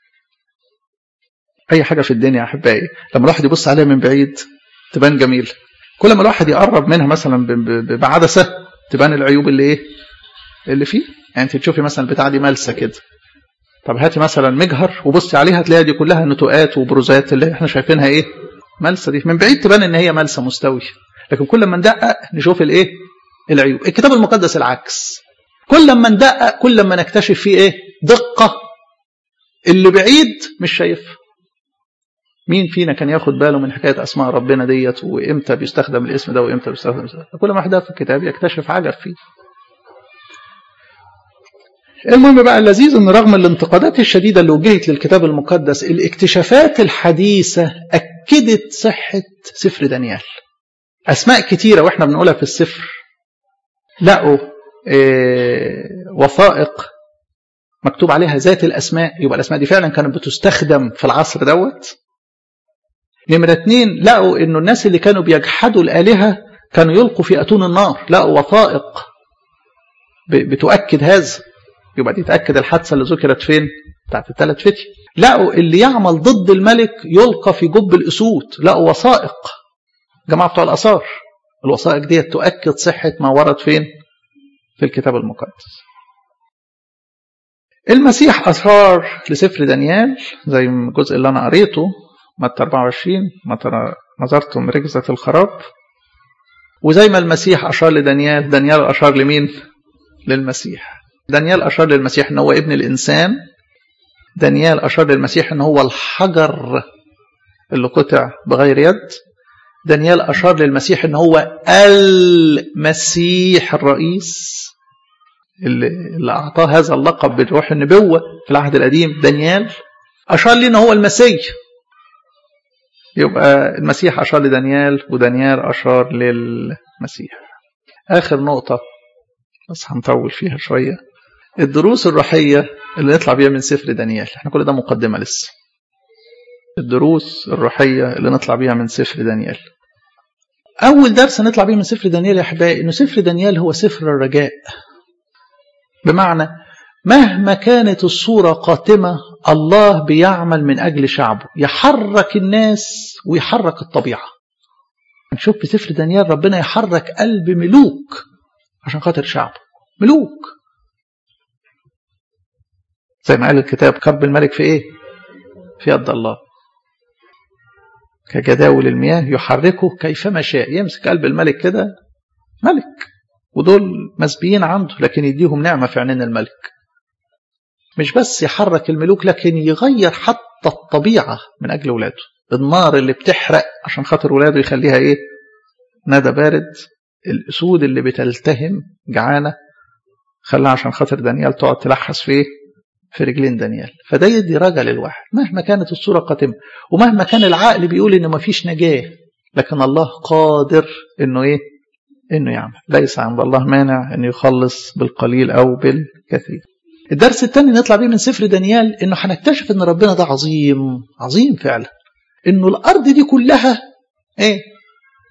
اي حاجه في الدنيا يا احبائي لما الواحد يبص عليها من بعيد تبان جميل كل ما الواحد يقرب منها مثلا بعدسه تبان العيوب اللي ايه اللي فيه يعني انت تشوفي مثلا البتاعه دي ملسه كده طب هاتي مثلا مجهر وبصي عليها تلاقيها دي كلها نتوءات وبروزات اللي احنا شايفينها ايه ملسه دي من بعيد تبان ان هي ملسه مستويه لكن كل ما ندقق نشوف الايه العيوب الكتاب المقدس العكس كل ما ندقق كل ما نكتشف فيه ايه دقه اللي بعيد مش شايفها مين فينا كان ياخد باله من حكايه اسماء ربنا ديت وامتى بيستخدم الاسم ده وامتى بيستخدم الاسم ده كل ما واحد في الكتاب يكتشف عجب فيه المهم بقى اللذيذ ان رغم الانتقادات الشديده اللي وجهت للكتاب المقدس الاكتشافات الحديثه اكدت صحه سفر دانيال اسماء كتيره واحنا بنقولها في السفر لقوا إيه وثائق مكتوب عليها ذات الاسماء يبقى الاسماء دي فعلا كانت بتستخدم في العصر دوت نمرة اتنين لقوا انه الناس اللي كانوا بيجحدوا الآلهة كانوا يلقوا في أتون النار لقوا وثائق بتؤكد هذا يبقى دي تأكد الحادثة اللي ذكرت فين بتاعت الثلاث فتي لقوا اللي يعمل ضد الملك يلقى في جب الأسود لقوا وثائق جماعة بتوع الآثار الوثائق دي تؤكد صحة ما ورد فين في الكتاب المقدس المسيح أشار لسفر دانيال زي الجزء اللي أنا قريته متى 24 متى نظرتم ركزة الخراب وزي ما المسيح أشار لدانيال دانيال أشار لمين للمسيح دانيال أشار للمسيح أن هو ابن الإنسان دانيال أشار للمسيح أن هو الحجر اللي قطع بغير يد دانيال أشار للمسيح أن هو المسيح الرئيس اللي, اللي أعطاه هذا اللقب بروح النبوة في العهد القديم دانيال أشار لنا هو المسيح يبقى المسيح أشار لدانيال ودانيال أشار للمسيح آخر نقطة بس هنطول فيها شوية الدروس الروحية اللي نطلع بيها من سفر دانيال احنا كل ده مقدمة لسه الدروس الروحية اللي نطلع بيها من سفر دانيال أول درس نطلع بيه من سفر دانيال يا أحبائي إنه سفر دانيال هو سفر الرجاء بمعنى مهما كانت الصورة قاتمة الله بيعمل من أجل شعبه يحرك الناس ويحرك الطبيعة نشوف في سفر دانيال ربنا يحرك قلب ملوك عشان خاطر شعبه ملوك زي ما قال الكتاب قلب الملك في ايه في يد الله كجداول المياه يحركه كيفما شاء يمسك قلب الملك كده ملك ودول مسبيين عنده لكن يديهم نعمة في عينين الملك مش بس يحرك الملوك لكن يغير حتى الطبيعة من أجل ولاده النار اللي بتحرق عشان خاطر ولاده يخليها إيه ندى بارد الأسود اللي بتلتهم جعانة خلاها عشان خاطر دانيال تقعد تلحس في إيه في رجلين دانيال فده يدي رجا للواحد مهما كانت الصورة قاتمة ومهما كان العقل بيقول إن مفيش نجاة لكن الله قادر إنه إيه إنه يعمل ليس عند الله مانع إنه يخلص بالقليل أو بالكثير الدرس الثاني نطلع بيه من سفر دانيال انه هنكتشف ان ربنا ده عظيم عظيم فعلا انه الارض دي كلها ايه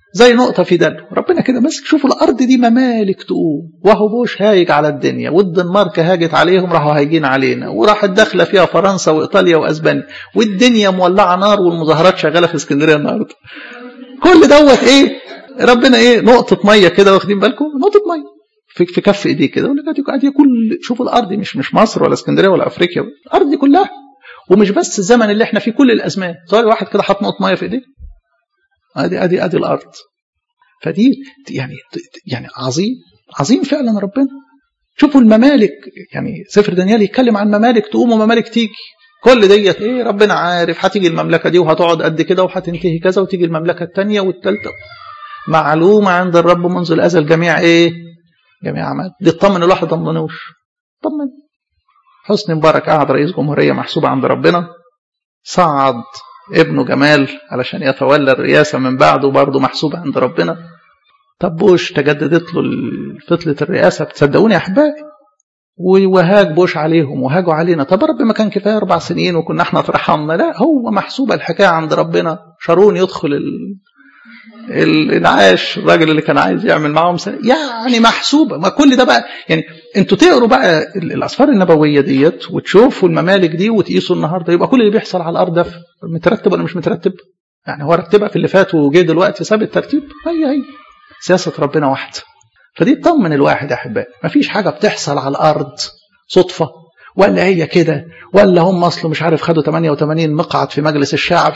زي نقطة في دلو ربنا كده ماسك شوفوا الأرض دي ممالك تقوم وهو بوش هايج على الدنيا والدنمارك هاجت عليهم راحوا هايجين علينا وراحت داخلة فيها فرنسا وإيطاليا وأسبانيا والدنيا مولعة نار والمظاهرات شغالة في اسكندرية النهاردة كل دوت إيه ربنا إيه نقطة مية كده واخدين بالكم نقطة مية في في كف ايديه كده يقول لك ادي كل شوفوا الارض مش مش مصر ولا اسكندريه ولا افريقيا الارض دي كلها ومش بس الزمن اللي احنا فيه كل الازمان صار واحد كده حط نقطه ميه في ايديه ادي ادي ادي الارض فدي يعني يعني عظيم عظيم فعلا ربنا شوفوا الممالك يعني سفر دانيال يتكلم عن ممالك تقوم وممالك تيجي كل ديت ايه ربنا عارف هتيجي المملكه دي وهتقعد قد كده وهتنتهي كذا وتيجي المملكه الثانيه والثالثه معلومه عند الرب منذ الازل جميع ايه جميع اعمال دي اطمن الواحد ما ضمنوش طمن حسني مبارك قعد رئيس جمهوريه محسوبه عند ربنا صعد ابنه جمال علشان يتولى الرئاسة من بعده برضه محسوب عند ربنا طب بوش تجددت له فتلة الرئاسة بتصدقوني يا أحبائي وهاج بوش عليهم وهاجوا علينا طب رب ما كان كفاية أربع سنين وكنا احنا اترحمنا لا هو محسوبة الحكاية عند ربنا شارون يدخل ال... الانعاش الراجل اللي كان عايز يعمل معاهم سنة يعني محسوبه ما كل ده بقى يعني انتوا تقروا بقى الاسفار النبويه ديت وتشوفوا الممالك دي وتقيسوا النهارده يبقى كل اللي بيحصل على الارض ده مترتب ولا مش مترتب؟ يعني هو رتبها في اللي فات وجه دلوقتي ساب الترتيب هي هي سياسه ربنا واحده فدي تطمن الواحد يا احبائي ما فيش حاجه بتحصل على الارض صدفه ولا هي كده ولا هم اصله مش عارف خدوا 88 مقعد في مجلس الشعب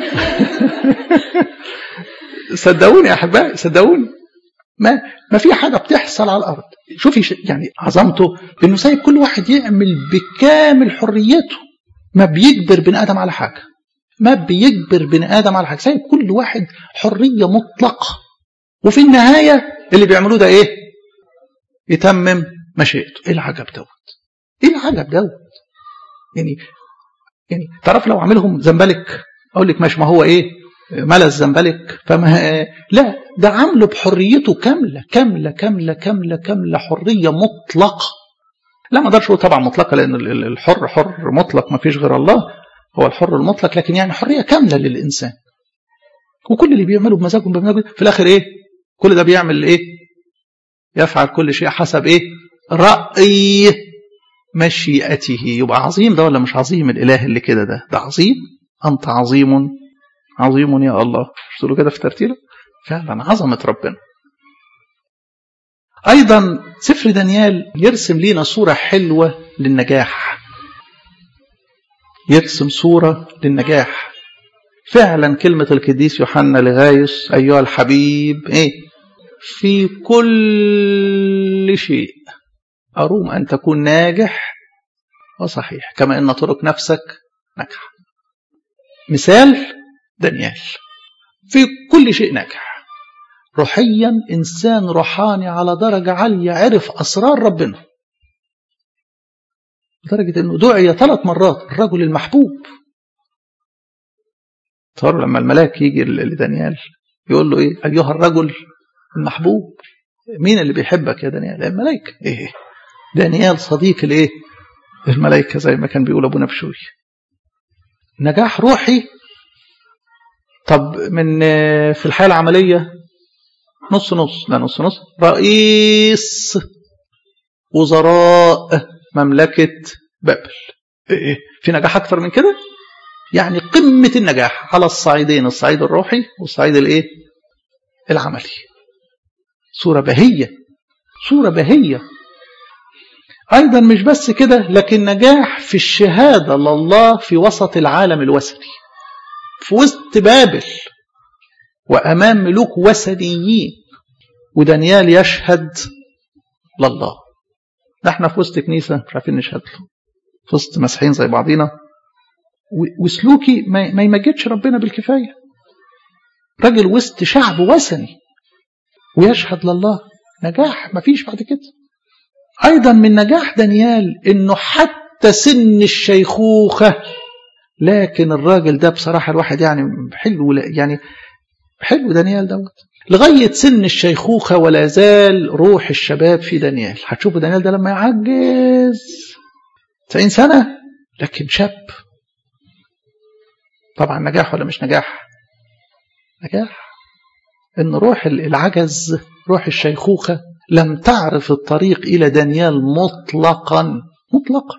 صدقوني يا احبائي صدقوني ما ما في حاجه بتحصل على الارض شوفي يعني عظمته انه سايب كل واحد يعمل بكامل حريته ما بيجبر بني ادم على حاجه ما بيجبر بني ادم على حاجه سايب كل واحد حريه مطلقه وفي النهايه اللي بيعملوه ده ايه يتمم مشيئته ايه العجب دوت ايه العجب دوت يعني يعني تعرف لو عاملهم زنبلك اقول لك ماشي ما هو ايه ملا الزنبلك فما لا ده عامله بحريته كاملة كاملة كاملة كاملة كاملة حرية مطلقة لا ما اقدرش اقول طبعا مطلقة لأن الحر حر مطلق ما فيش غير الله هو الحر المطلق لكن يعني حرية كاملة للإنسان وكل اللي بيعمله بمزاجه بمزاجه في الآخر إيه كل ده بيعمل إيه يفعل كل شيء حسب إيه رأي مشيئته يبقى عظيم ده ولا مش عظيم الإله اللي كده ده ده عظيم أنت عظيم عظيم يا الله شفتوا كده في ترتيله فعلا عظمة ربنا أيضا سفر دانيال يرسم لنا صورة حلوة للنجاح يرسم صورة للنجاح فعلا كلمة القديس يوحنا لغايس أيها الحبيب إيه في كل شيء أروم أن تكون ناجح وصحيح كما أن طرق نفسك ناجحة مثال دانيال في كل شيء ناجح روحيا إنسان روحاني على درجة عالية عرف أسرار ربنا لدرجة أنه دعي ثلاث مرات الرجل المحبوب صار لما الملاك يجي لدانيال يقول له إيه أيها الرجل المحبوب مين اللي بيحبك يا دانيال الملائكة إيه دانيال صديق الإيه الملائكة زي ما كان بيقول أبونا بشوي نجاح روحي طب من في الحياة العملية نص نص لا نص نص رئيس وزراء مملكة بابل إيه في نجاح أكتر من كده يعني قمة النجاح على الصعيدين الصعيد الروحي والصعيد الايه العملي صورة بهية صورة بهية أيضا مش بس كده لكن نجاح في الشهادة لله في وسط العالم الوثني في وسط بابل وأمام ملوك وثنيين ودانيال يشهد لله احنا في وسط كنيسة مش عارفين نشهد له في وسط مسيحيين زي بعضينا وسلوكي ما يمجدش ربنا بالكفاية راجل وسط شعب وثني ويشهد لله نجاح ما فيش بعد كده أيضا من نجاح دانيال إنه حتى سن الشيخوخة لكن الراجل ده بصراحة الواحد يعني حلو يعني حلو دانيال دوت لغاية سن الشيخوخة ولا زال روح الشباب في دانيال هتشوفوا دانيال ده لما يعجز 90 سنة لكن شاب طبعا نجاح ولا مش نجاح نجاح ان روح العجز روح الشيخوخة لم تعرف الطريق إلى دانيال مطلقا مطلقا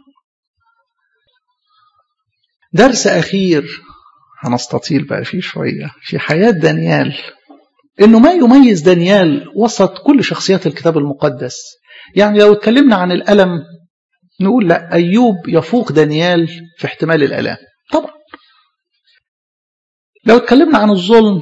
درس أخير هنستطيل بقى فيه شوية في حياة دانيال إنه ما يميز دانيال وسط كل شخصيات الكتاب المقدس يعني لو اتكلمنا عن الألم نقول لا أيوب يفوق دانيال في احتمال الألام طبعا لو اتكلمنا عن الظلم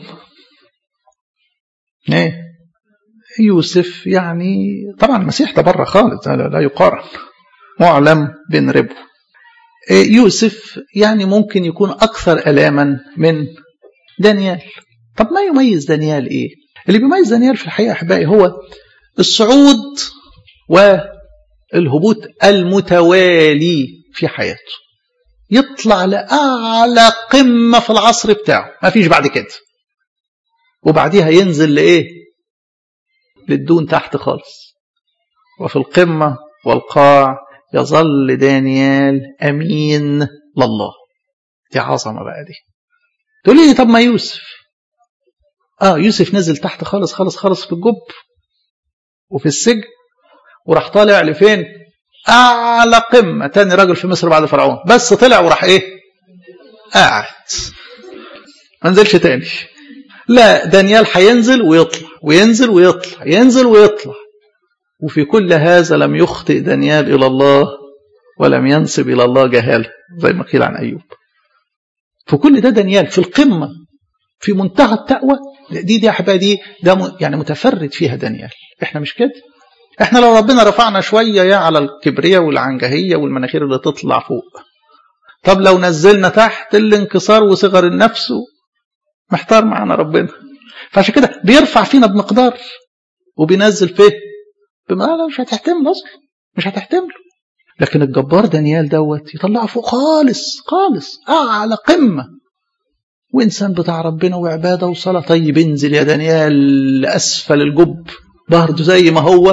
ايه يوسف يعني طبعا المسيح ده بره خالص لا يقارن معلم بين ربه يوسف يعني ممكن يكون أكثر ألاما من دانيال طب ما يميز دانيال إيه اللي بيميز دانيال في الحقيقة أحبائي هو الصعود والهبوط المتوالي في حياته يطلع لأعلى قمة في العصر بتاعه ما فيش بعد كده وبعديها ينزل لإيه للدون تحت خالص وفي القمة والقاع يظل دانيال أمين لله دي عظمة بقى دي تقول لي طب ما يوسف آه يوسف نزل تحت خالص خالص خالص في الجب وفي السجن وراح طالع لفين أعلى قمة تاني راجل في مصر بعد فرعون بس طلع وراح إيه قاعد ما نزلش تاني لا دانيال هينزل ويطلع وينزل ويطلع ينزل ويطلع وفي كل هذا لم يخطئ دانيال إلى الله ولم ينسب إلى الله جهالة زي ما قيل عن أيوب في كل ده دانيال في القمة في منتهى التقوى دي دي أحبائي دي ده يعني متفرد فيها دانيال احنا مش كده احنا لو ربنا رفعنا شوية يا على الكبرية والعنجهية والمناخير اللي تطلع فوق طب لو نزلنا تحت الانكسار وصغر النفس محتار معنا ربنا فعشان كده بيرفع فينا بمقدار وبينزل فيه بما لا مش هتحتمل اصلا مش هتحتمله لكن الجبار دانيال دوت يطلعه فوق خالص خالص اعلى قمه وانسان بتاع ربنا وعباده وصلاه طيب انزل يا دانيال لاسفل الجب برضه زي ما هو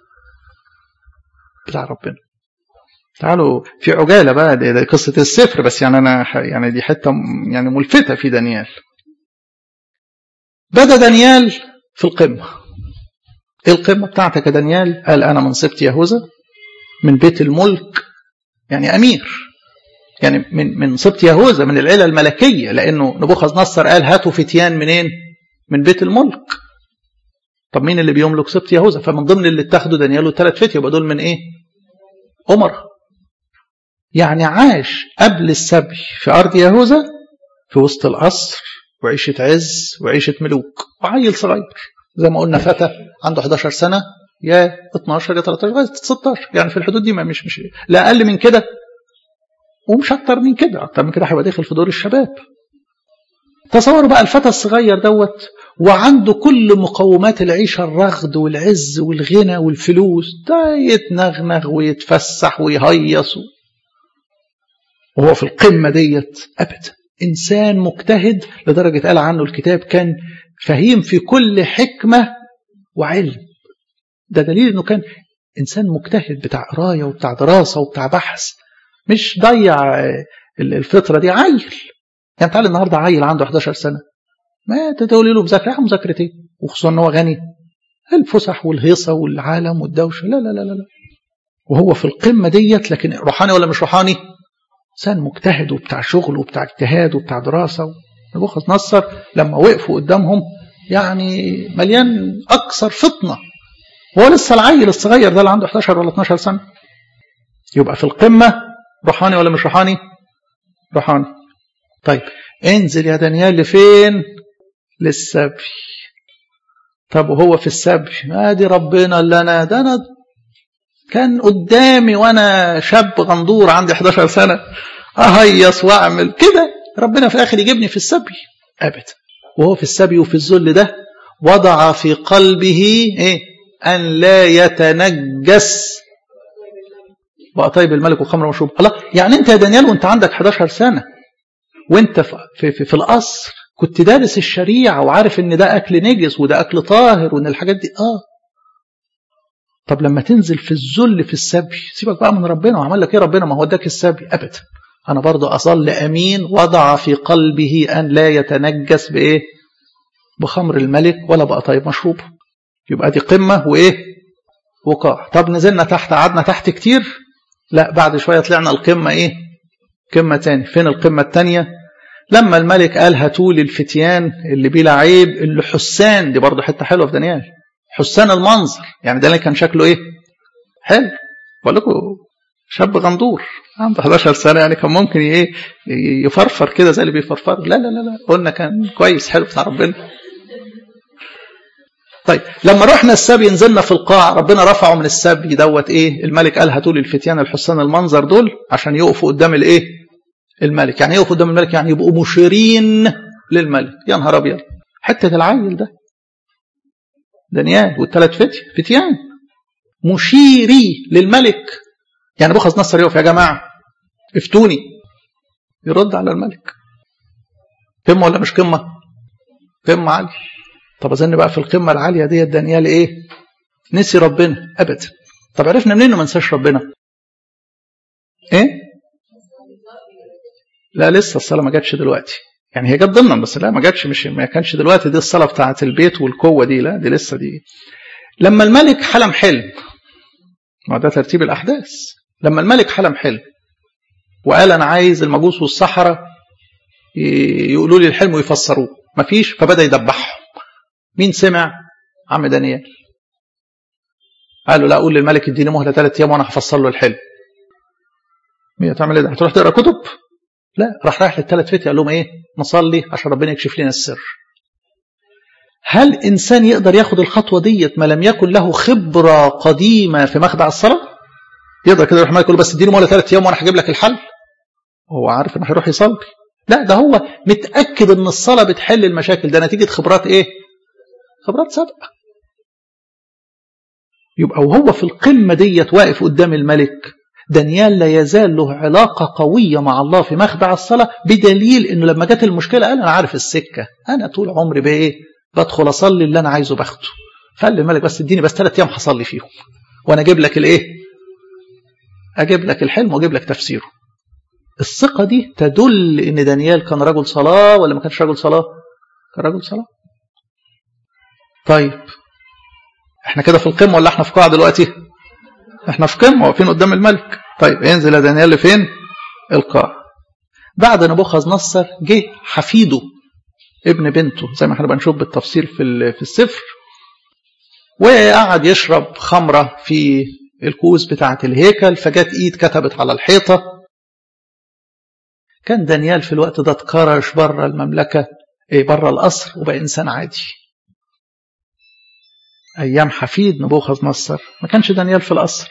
بتاع ربنا تعالوا في عجاله بقى دي, دي قصه السفر بس يعني انا يعني دي حته يعني ملفته في دانيال بدا دانيال في القمه ايه القمه بتاعتك يا دانيال قال انا من سبط يهوذا من بيت الملك يعني امير يعني من من سبط يهوذا من العيله الملكيه لانه نبوخذ نصر قال هاتوا فتيان منين من بيت الملك طب مين اللي بيملك سبط يهوذا فمن ضمن اللي اتخذوا دانيال والثلاث فتية يبقى دول من ايه عمر يعني عاش قبل السبي في ارض يهوذا في وسط القصر وعيشه عز وعيشه ملوك وعيل صغير زي ما قلنا فتى عنده 11 سنة يا 12 يا 13 لغاية 16 يعني في الحدود دي ما مش مش لا أقل من كده ومش أكتر من كده أكتر من كده هيبقى داخل في دور الشباب تصوروا بقى الفتى الصغير دوت وعنده كل مقومات العيشة الرغد والعز والغنى والفلوس ده يتنغنغ ويتفسح ويهيص وهو في القمة ديت أبدا إنسان مجتهد لدرجة قال عنه الكتاب كان فهيم في كل حكمة وعلم ده دليل انه كان انسان مجتهد بتاع قرايه وبتاع دراسه وبتاع بحث مش ضيع الفتره دي عيل يعني تعال النهارده عيل عنده 11 سنه ما تقولي له مذاكره مذاكره ايه وخصوصا ان هو غني الفسح والهيصه والعالم والدوشه لا لا لا لا وهو في القمه ديت لكن روحاني ولا مش روحاني انسان مجتهد وبتاع شغل وبتاع اجتهاد وبتاع دراسه نبوخذ نصر لما وقفوا قدامهم يعني مليان اكثر فطنه هو لسه العيل الصغير ده اللي عنده 11 ولا 12 سنه يبقى في القمه روحاني ولا مش روحاني روحاني طيب انزل يا دانيال لفين للسبي طب وهو في السبي ادي ربنا اللي انا ده انا كان قدامي وانا شاب غندور عندي 11 سنه اهيص واعمل كده ربنا في الاخر يجيبني في السبي ابدا وهو في السبي وفي الذل ده وضع في قلبه ايه ان لا يتنجس بقى طيب الملك وخمر ومشروب الله يعني انت يا دانيال وانت عندك 11 سنه وانت في, في, في, في القصر كنت دارس الشريعه وعارف ان ده اكل نجس وده اكل طاهر وان الحاجات دي اه طب لما تنزل في الذل في السبي سيبك بقى من ربنا وعمل لك ايه ربنا ما هو اداك السبي ابدا انا برضو اظل امين وضع في قلبه ان لا يتنجس بايه بخمر الملك ولا بقطايب مشروبه يبقى دي قمة وإيه وقاع طب نزلنا تحت قعدنا تحت كتير لا بعد شوية طلعنا القمة إيه قمة تاني فين القمة التانية لما الملك قال هاتوا لي الفتيان اللي بلا عيب اللي حسان دي برضه حتة حلوة في دانيال حسان المنظر يعني دانيال كان شكله إيه حلو بقول لكم شاب غندور عنده 11 سنة يعني كان ممكن ايه يفرفر كده زي اللي بيفرفر لا لا لا لا قلنا كان كويس حلو بتاع ربنا طيب لما رحنا السبي نزلنا في القاع ربنا رفعه من السبي دوت ايه الملك قال هاتوا لي الفتيان الحسان المنظر دول عشان يقفوا قدام الايه الملك يعني يقفوا قدام الملك يعني يبقوا مشيرين للملك يا نهار ابيض حته العيل ده دانيال والثلاث فتي فتيان مشيري للملك يعني بوخذ نصر يقف يا جماعه افتوني يرد على الملك قمه ولا مش قمه قمه عاليه طب اظن بقى في القمه العاليه ديت دانيال ايه نسي ربنا ابدا طب عرفنا منين ما نساش ربنا ايه لا لسه الصلاه ما جاتش دلوقتي يعني هي جت ضمنا بس لا ما جاتش مش ما كانش دلوقتي دي الصلاه بتاعه البيت والقوه دي لا دي لسه دي لما الملك حلم حلم ما ده ترتيب الاحداث لما الملك حلم حلم وقال انا عايز المجوس والسحره يقولوا لي الحلم ويفسروه مفيش فبدا يدبحهم مين سمع عم دانيال قال له لا اقول للملك اديني مهله ثلاث ايام وانا هفسر له الحلم مين هتعمل ايه ده هتروح تقرا كتب لا راح رايح للثلاث فتية قال لهم ايه نصلي عشان ربنا يكشف لنا السر هل انسان يقدر ياخد الخطوه ديت ما لم يكن له خبره قديمه في مخدع الصلاه يقدر كده يروح الملك يقول بس اديني مهله ثلاث ايام وانا هجيب لك الحل هو عارف انه هيروح يصلي لا ده هو متاكد ان الصلاه بتحل المشاكل ده نتيجه خبرات ايه خبرات سابقه يبقى وهو في القمه ديت واقف قدام الملك دانيال لا يزال له علاقة قوية مع الله في مخدع الصلاة بدليل انه لما جت المشكلة قال انا عارف السكة انا طول عمري بايه بدخل اصلي اللي انا عايزه باخده فقال للملك بس اديني بس ثلاث ايام هصلي فيهم وانا اجيب لك الايه اجيب لك الحلم واجيب لك تفسيره الثقة دي تدل ان دانيال كان رجل صلاة ولا ما كانش رجل صلاة كان رجل صلاة طيب احنا كده في القمة ولا احنا في قاع دلوقتي احنا في قمة واقفين قدام الملك طيب انزل يا دانيال لفين القاع بعد نبوخذ نصر جه حفيده ابن بنته زي ما احنا بنشوف بالتفصيل في في السفر وقعد يشرب خمرة في الكوز بتاعة الهيكل فجت ايد كتبت على الحيطة كان دانيال في الوقت ده اتكرش بره المملكة ايه بره القصر وبقى انسان عادي ايام حفيد نبوخذ نصر ما كانش دانيال في القصر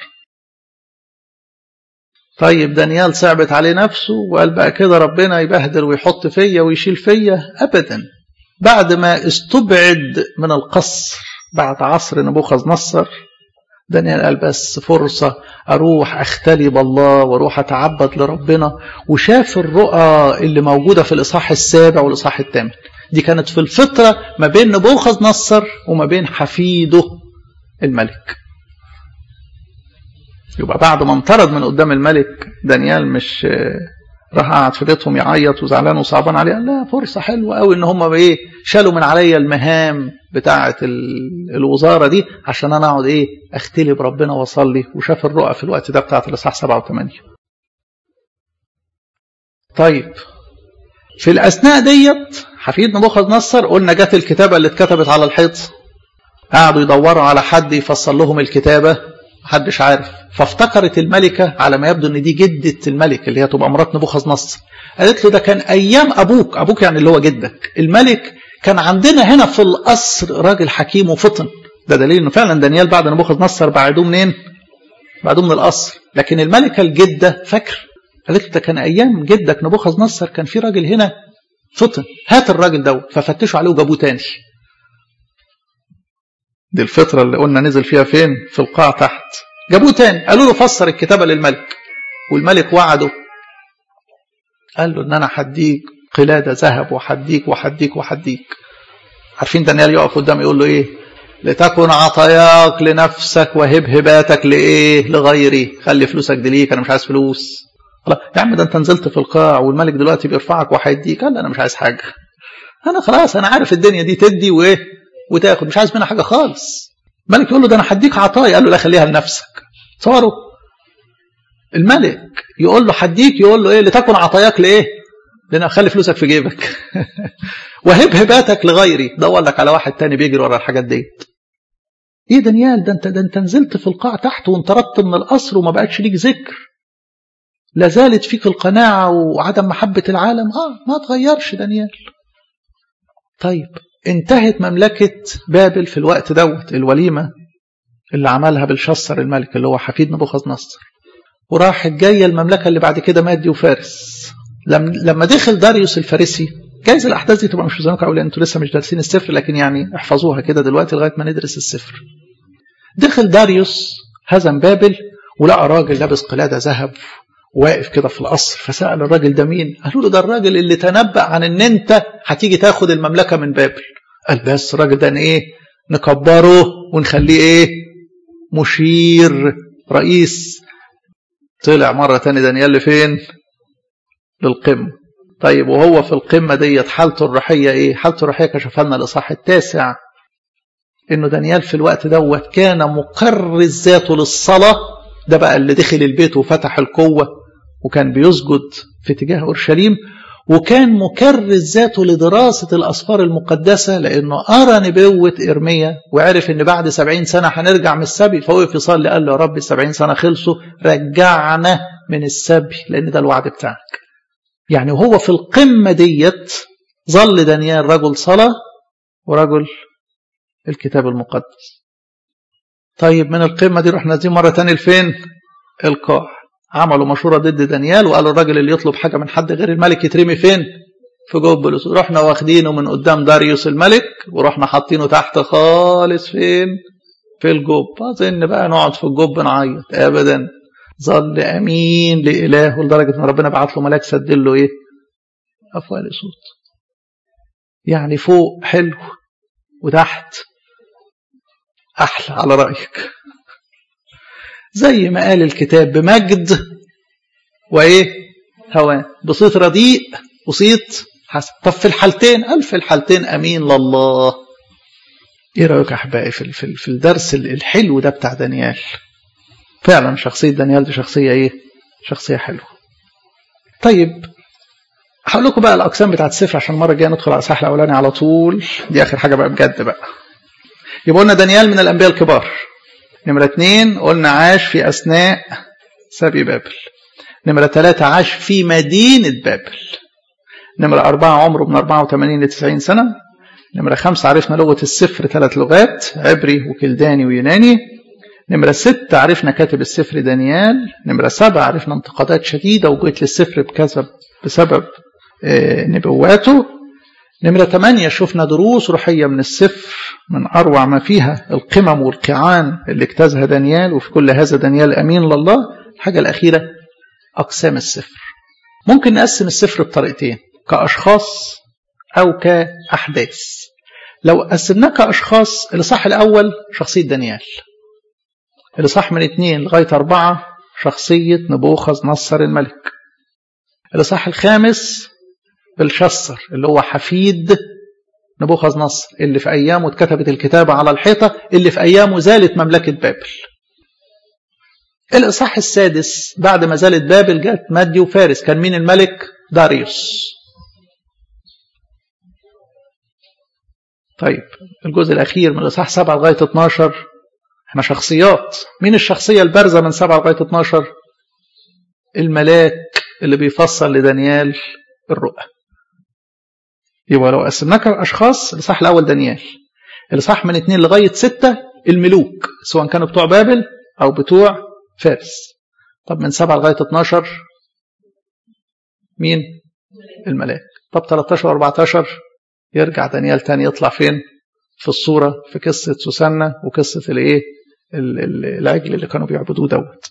طيب دانيال صعبت عليه نفسه وقال بقى كده ربنا يبهدل ويحط فيا ويشيل فيا ابدا بعد ما استبعد من القصر بعد عصر نبوخذ نصر دانيال قال بس فرصة أروح أختلي بالله وأروح أتعبد لربنا وشاف الرؤى اللي موجودة في الإصحاح السابع والإصحاح الثامن دي كانت في الفترة ما بين نبوخذ نصر وما بين حفيده الملك يبقى بعد ما انطرد من قدام الملك دانيال مش راح قعد في بيتهم يعيط وزعلان وصعبان عليه لا فرصة حلوة قوي ان هم ايه شالوا من عليا المهام بتاعة الوزارة دي عشان انا اقعد ايه اختلي بربنا واصلي وشاف الرؤى في الوقت ده بتاعة الاصحاح 7 و8 طيب في الاثناء ديت حفيد نبوخذ نصر قلنا جت الكتابة اللي اتكتبت على الحيط قعدوا يدوروا على حد يفصل لهم الكتابة محدش عارف فافتكرت الملكة على ما يبدو ان دي جدة الملك اللي هي تبقى مرات نبوخذ نصر قالت له ده كان ايام ابوك ابوك يعني اللي هو جدك الملك كان عندنا هنا في القصر راجل حكيم وفطن ده دليل انه فعلا دانيال بعد نبوخذ نصر بعدوه منين بعدوه من القصر لكن الملكة الجدة فاكر قالت له ده كان ايام جدك نبوخذ نصر كان في راجل هنا فطن هات الراجل دوت ففتشوا عليه وجابوه تاني دي الفترة اللي قلنا نزل فيها فين في القاع تحت جابوه تاني قالوا له فسر الكتابة للملك والملك وعده قال له ان انا هديك قلادة ذهب وحديك وحديك وحديك عارفين دانيال يقف قدام يقول له ايه لتكن عطاياك لنفسك وهب هباتك لايه لغيري خلي فلوسك دي ليك انا مش عايز فلوس الله يا عم ده انت نزلت في القاع والملك دلوقتي بيرفعك وهيديك قال انا مش عايز حاجه انا خلاص انا عارف الدنيا دي تدي وايه وتاخد مش عايز منها حاجه خالص الملك يقول له ده انا هديك عطايا قال له لا خليها لنفسك تصوروا الملك يقول له هديك يقول له ايه لتكن عطاياك لايه لان خلي فلوسك في جيبك وهب هباتك لغيري دور لك على واحد تاني بيجري ورا الحاجات ديت ايه دانيال ده انت ده انت نزلت في القاع تحت وانطردت من القصر وما بقتش ليك ذكر لا زالت فيك القناعة وعدم محبة العالم اه ما تغيرش دانيال طيب انتهت مملكة بابل في الوقت دوت الوليمة اللي عملها بالشصر الملك اللي هو حفيد نبوخذ نصر وراحت جاية المملكة اللي بعد كده مادي وفارس لما دخل داريوس الفارسي جايز الاحداث دي تبقى مش في ذهنكم لان انتوا لسه مش دارسين السفر لكن يعني احفظوها كده دلوقتي لغايه ما ندرس السفر. دخل داريوس هزم بابل ولقى راجل لابس قلاده ذهب واقف كده في القصر فسال الراجل ده مين؟ قالوا له ده الراجل اللي تنبأ عن ان انت هتيجي تاخد المملكه من بابل. قال بس الراجل ده ايه؟ نكبره ونخليه ايه؟ مشير رئيس طلع مره تاني دانيال لفين؟ للقمه طيب وهو في القمة ديت حالته الروحية ايه حالته الروحية كشفها لنا الإصحاح التاسع انه دانيال في الوقت دوت كان مكرس ذاته للصلاة ده بقى اللي دخل البيت وفتح القوة وكان بيسجد في اتجاه أورشليم وكان مكرس ذاته لدراسة الأسفار المقدسة لأنه أرى نبوة إرميا وعرف إن بعد سبعين سنة هنرجع من السبي فوقف يصلي قال له يا رب السبعين سنة خلصوا رجعنا من السبي لأن ده الوعد بتاعك يعني وهو في القمة ديت ظل دانيال رجل صلاة ورجل الكتاب المقدس طيب من القمة دي رحنا نازلين مرة تاني لفين القاع عملوا مشورة ضد دانيال وقالوا الراجل اللي يطلب حاجة من حد غير الملك يترمي فين في جوب الأسود رحنا واخدينه من قدام داريوس الملك ورحنا حاطينه تحت خالص فين في الجوب أظن بقى نقعد في الجوب نعيط أبدا ظل امين لالهه لدرجه ان ربنا بعت له ملاك سدل له ايه؟ افواه الاسود. يعني فوق حلو وتحت احلى على رايك. زي ما قال الكتاب بمجد وايه؟ هوان بصيت رديء وصيت حسن طب في الحالتين قال في الحالتين امين لله. ايه رايك يا احبائي في, في, في الدرس الحلو ده بتاع دانيال؟ فعلا شخصية دانيال دي شخصية ايه شخصية حلوة طيب هقول لكم بقى الأقسام بتاعت السفر عشان المرة الجاية ندخل على الإصحاح الأولاني على طول دي آخر حاجة بقى بجد بقى يبقى قلنا دانيال من الأنبياء الكبار نمرة اتنين قلنا عاش في أثناء سبي بابل نمرة ثلاثة عاش في مدينة بابل نمرة أربعة عمره من 84 ل 90 سنة نمرة خمسة عرفنا لغة السفر ثلاث لغات عبري وكلداني ويوناني نمرة ستة عرفنا كاتب السفر دانيال نمرة سبعة عرفنا انتقادات شديدة وجيت للسفر بكذب بسبب نبواته نمرة ثمانية شفنا دروس روحية من السفر من أروع ما فيها القمم والقيعان اللي اجتازها دانيال وفي كل هذا دانيال أمين لله الحاجة الأخيرة أقسام السفر ممكن نقسم السفر بطريقتين كأشخاص أو كأحداث لو قسمناه كأشخاص الإصحاح الأول شخصية دانيال الإصحاح من اثنين لغاية أربعة شخصية نبوخذ نصر الملك الإصحاح الخامس بالشصر اللي هو حفيد نبوخذ نصر اللي في أيامه اتكتبت الكتابة على الحيطة اللي في أيامه زالت مملكة بابل الإصحاح السادس بعد ما زالت بابل جت مادي وفارس كان مين الملك داريوس طيب الجزء الأخير من الإصحاح 7 لغاية 12 احنا شخصيات مين الشخصية البارزة من 7 لغاية 12 الملاك اللي بيفسر لدانيال الرؤى يبقى لو قسمناه كأشخاص الإصحاح الأول دانيال الإصحاح من 2 لغاية 6 الملوك سواء كانوا بتوع بابل أو بتوع فارس طب من 7 لغاية 12 مين الملاك طب 13 و14 يرجع دانيال تاني يطلع فين في الصورة في قصة سوسنة وقصة الايه العجل اللي كانوا بيعبدوه دوت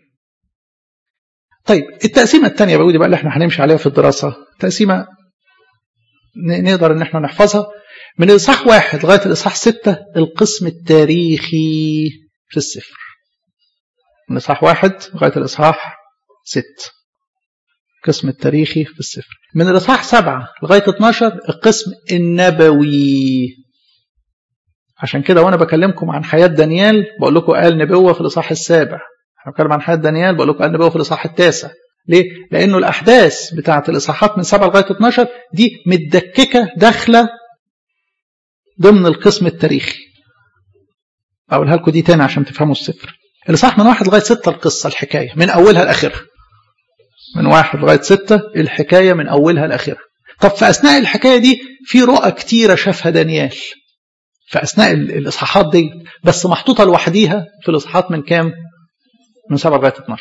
طيب التقسيمة الثانية بقى دي بقى اللي احنا هنمشي عليها في الدراسة تقسيمة نقدر ان احنا نحفظها من الاصحاح واحد لغاية الاصحاح ستة القسم التاريخي في السفر من الاصحاح واحد لغاية الاصحاح ست القسم التاريخي في السفر من الإصحاح سبعة لغاية 12 القسم النبوي عشان كده وأنا بكلمكم عن حياة دانيال بقول لكم قال نبوة في الإصحاح السابع أنا بتكلم عن حياة دانيال بقول لكم قال نبوة في الإصحاح التاسع ليه؟ لأنه الأحداث بتاعة الإصحاحات من 7 لغاية 12 دي متدككة داخلة ضمن القسم التاريخي. أقولها لكم دي تاني عشان تفهموا السفر. الإصحاح من واحد لغاية ستة القصة الحكاية من أولها لآخرها. من واحد لغاية ستة الحكاية من أولها لآخرها. طب في أثناء الحكاية دي في رؤى كتيرة شافها دانيال. في أثناء الإصحاحات دي بس محطوطة لوحديها في الإصحاحات من كام؟ من 7 لغاية 12.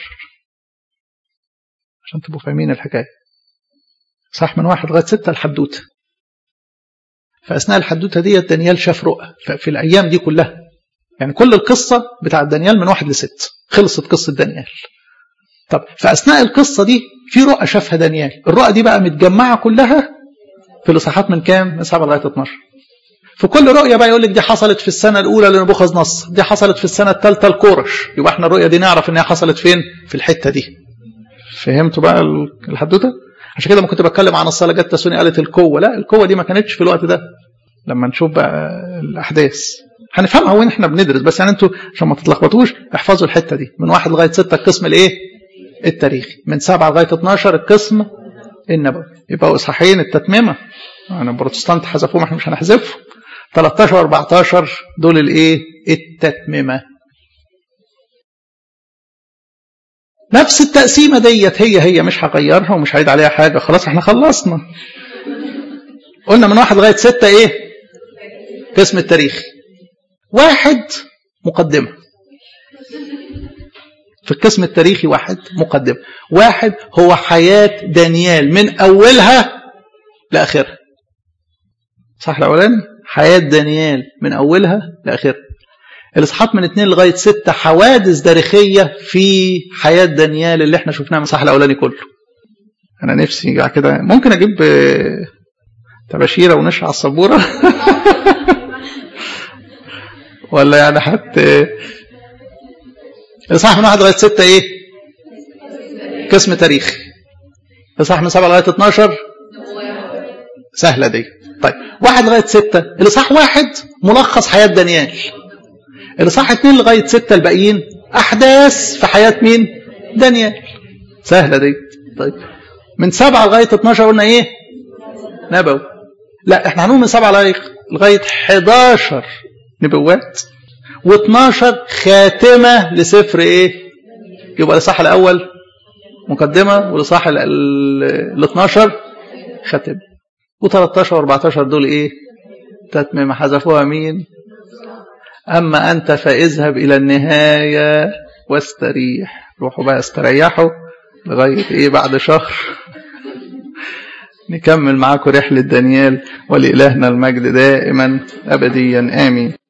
عشان تبقوا فاهمين الحكاية صح من واحد لغاية ستة الحدوتة فأثناء الحدوتة دي دانيال شاف رؤى في الأيام دي كلها يعني كل القصة بتاعت دانيال من واحد لست خلصت قصة دانيال طب في أثناء القصة دي في رؤى شافها دانيال الرؤى دي بقى متجمعة كلها في الإصحاحات من كام؟ من 7 لغاية 12 في كل رؤية بقى يقول لك دي حصلت في السنة الأولى لنبوخذ نصر دي حصلت في السنة الثالثة لكورش يبقى احنا الرؤية دي نعرف إنها حصلت فين؟ في الحتة دي فهمتوا بقى الحدوته عشان كده ما كنت بتكلم عن الصلاه جت تسوني قالت القوه لا القوه دي ما كانتش في الوقت ده لما نشوف بقى الاحداث هنفهمها وين احنا بندرس بس يعني انتوا عشان ما تتلخبطوش احفظوا الحته دي من واحد لغايه سته القسم الايه التاريخي من سبعه لغايه 12 القسم النبوي يبقى اصحاحين التتميمه انا بروتستانت حذفوهم احنا مش هنحذفهم 13 و14 دول الايه التتممه نفس التقسيمه ديت هي هي مش هغيرها ومش هعيد عليها حاجه خلاص احنا خلصنا قلنا من واحد لغايه سته ايه قسم التاريخ واحد مقدمه في القسم التاريخي واحد مقدمه واحد هو حياه دانيال من اولها لاخرها صح الاولاني حياه دانيال من اولها لاخرها الاصحاحات من اثنين لغايه ستة حوادث تاريخيه في حياه دانيال اللي احنا شفناها من الصح الاولاني كله. انا نفسي كده ممكن اجيب تباشيره ونشر على السبوره ولا يعني حتى الاصحاح من واحد لغايه ستة ايه؟ قسم تاريخي. الاصحاح من سبعه لغايه 12 سهله دي. طيب واحد لغايه ستة الاصحاح واحد ملخص حياه دانيال. الإصحاح اتنين لغاية ستة الباقيين أحداث في حياة مين؟ دانيال سهلة دي طيب من سبعة لغاية 12 قلنا إيه؟ نبوي لا احنا هنقول من سبعة لغاية لغاية 11 نبوات و12 خاتمة لسفر إيه؟ يبقى الإصحاح الأول مقدمة والإصحاح ال 12 خاتمة و13 و14 دول إيه؟ تتميم حذفوها مين؟ أما أنت فاذهب إلى النهاية واستريح روحوا بقى استريحوا لغاية إيه بعد شهر نكمل معاكم رحلة دانيال ولإلهنا المجد دائما أبديا آمين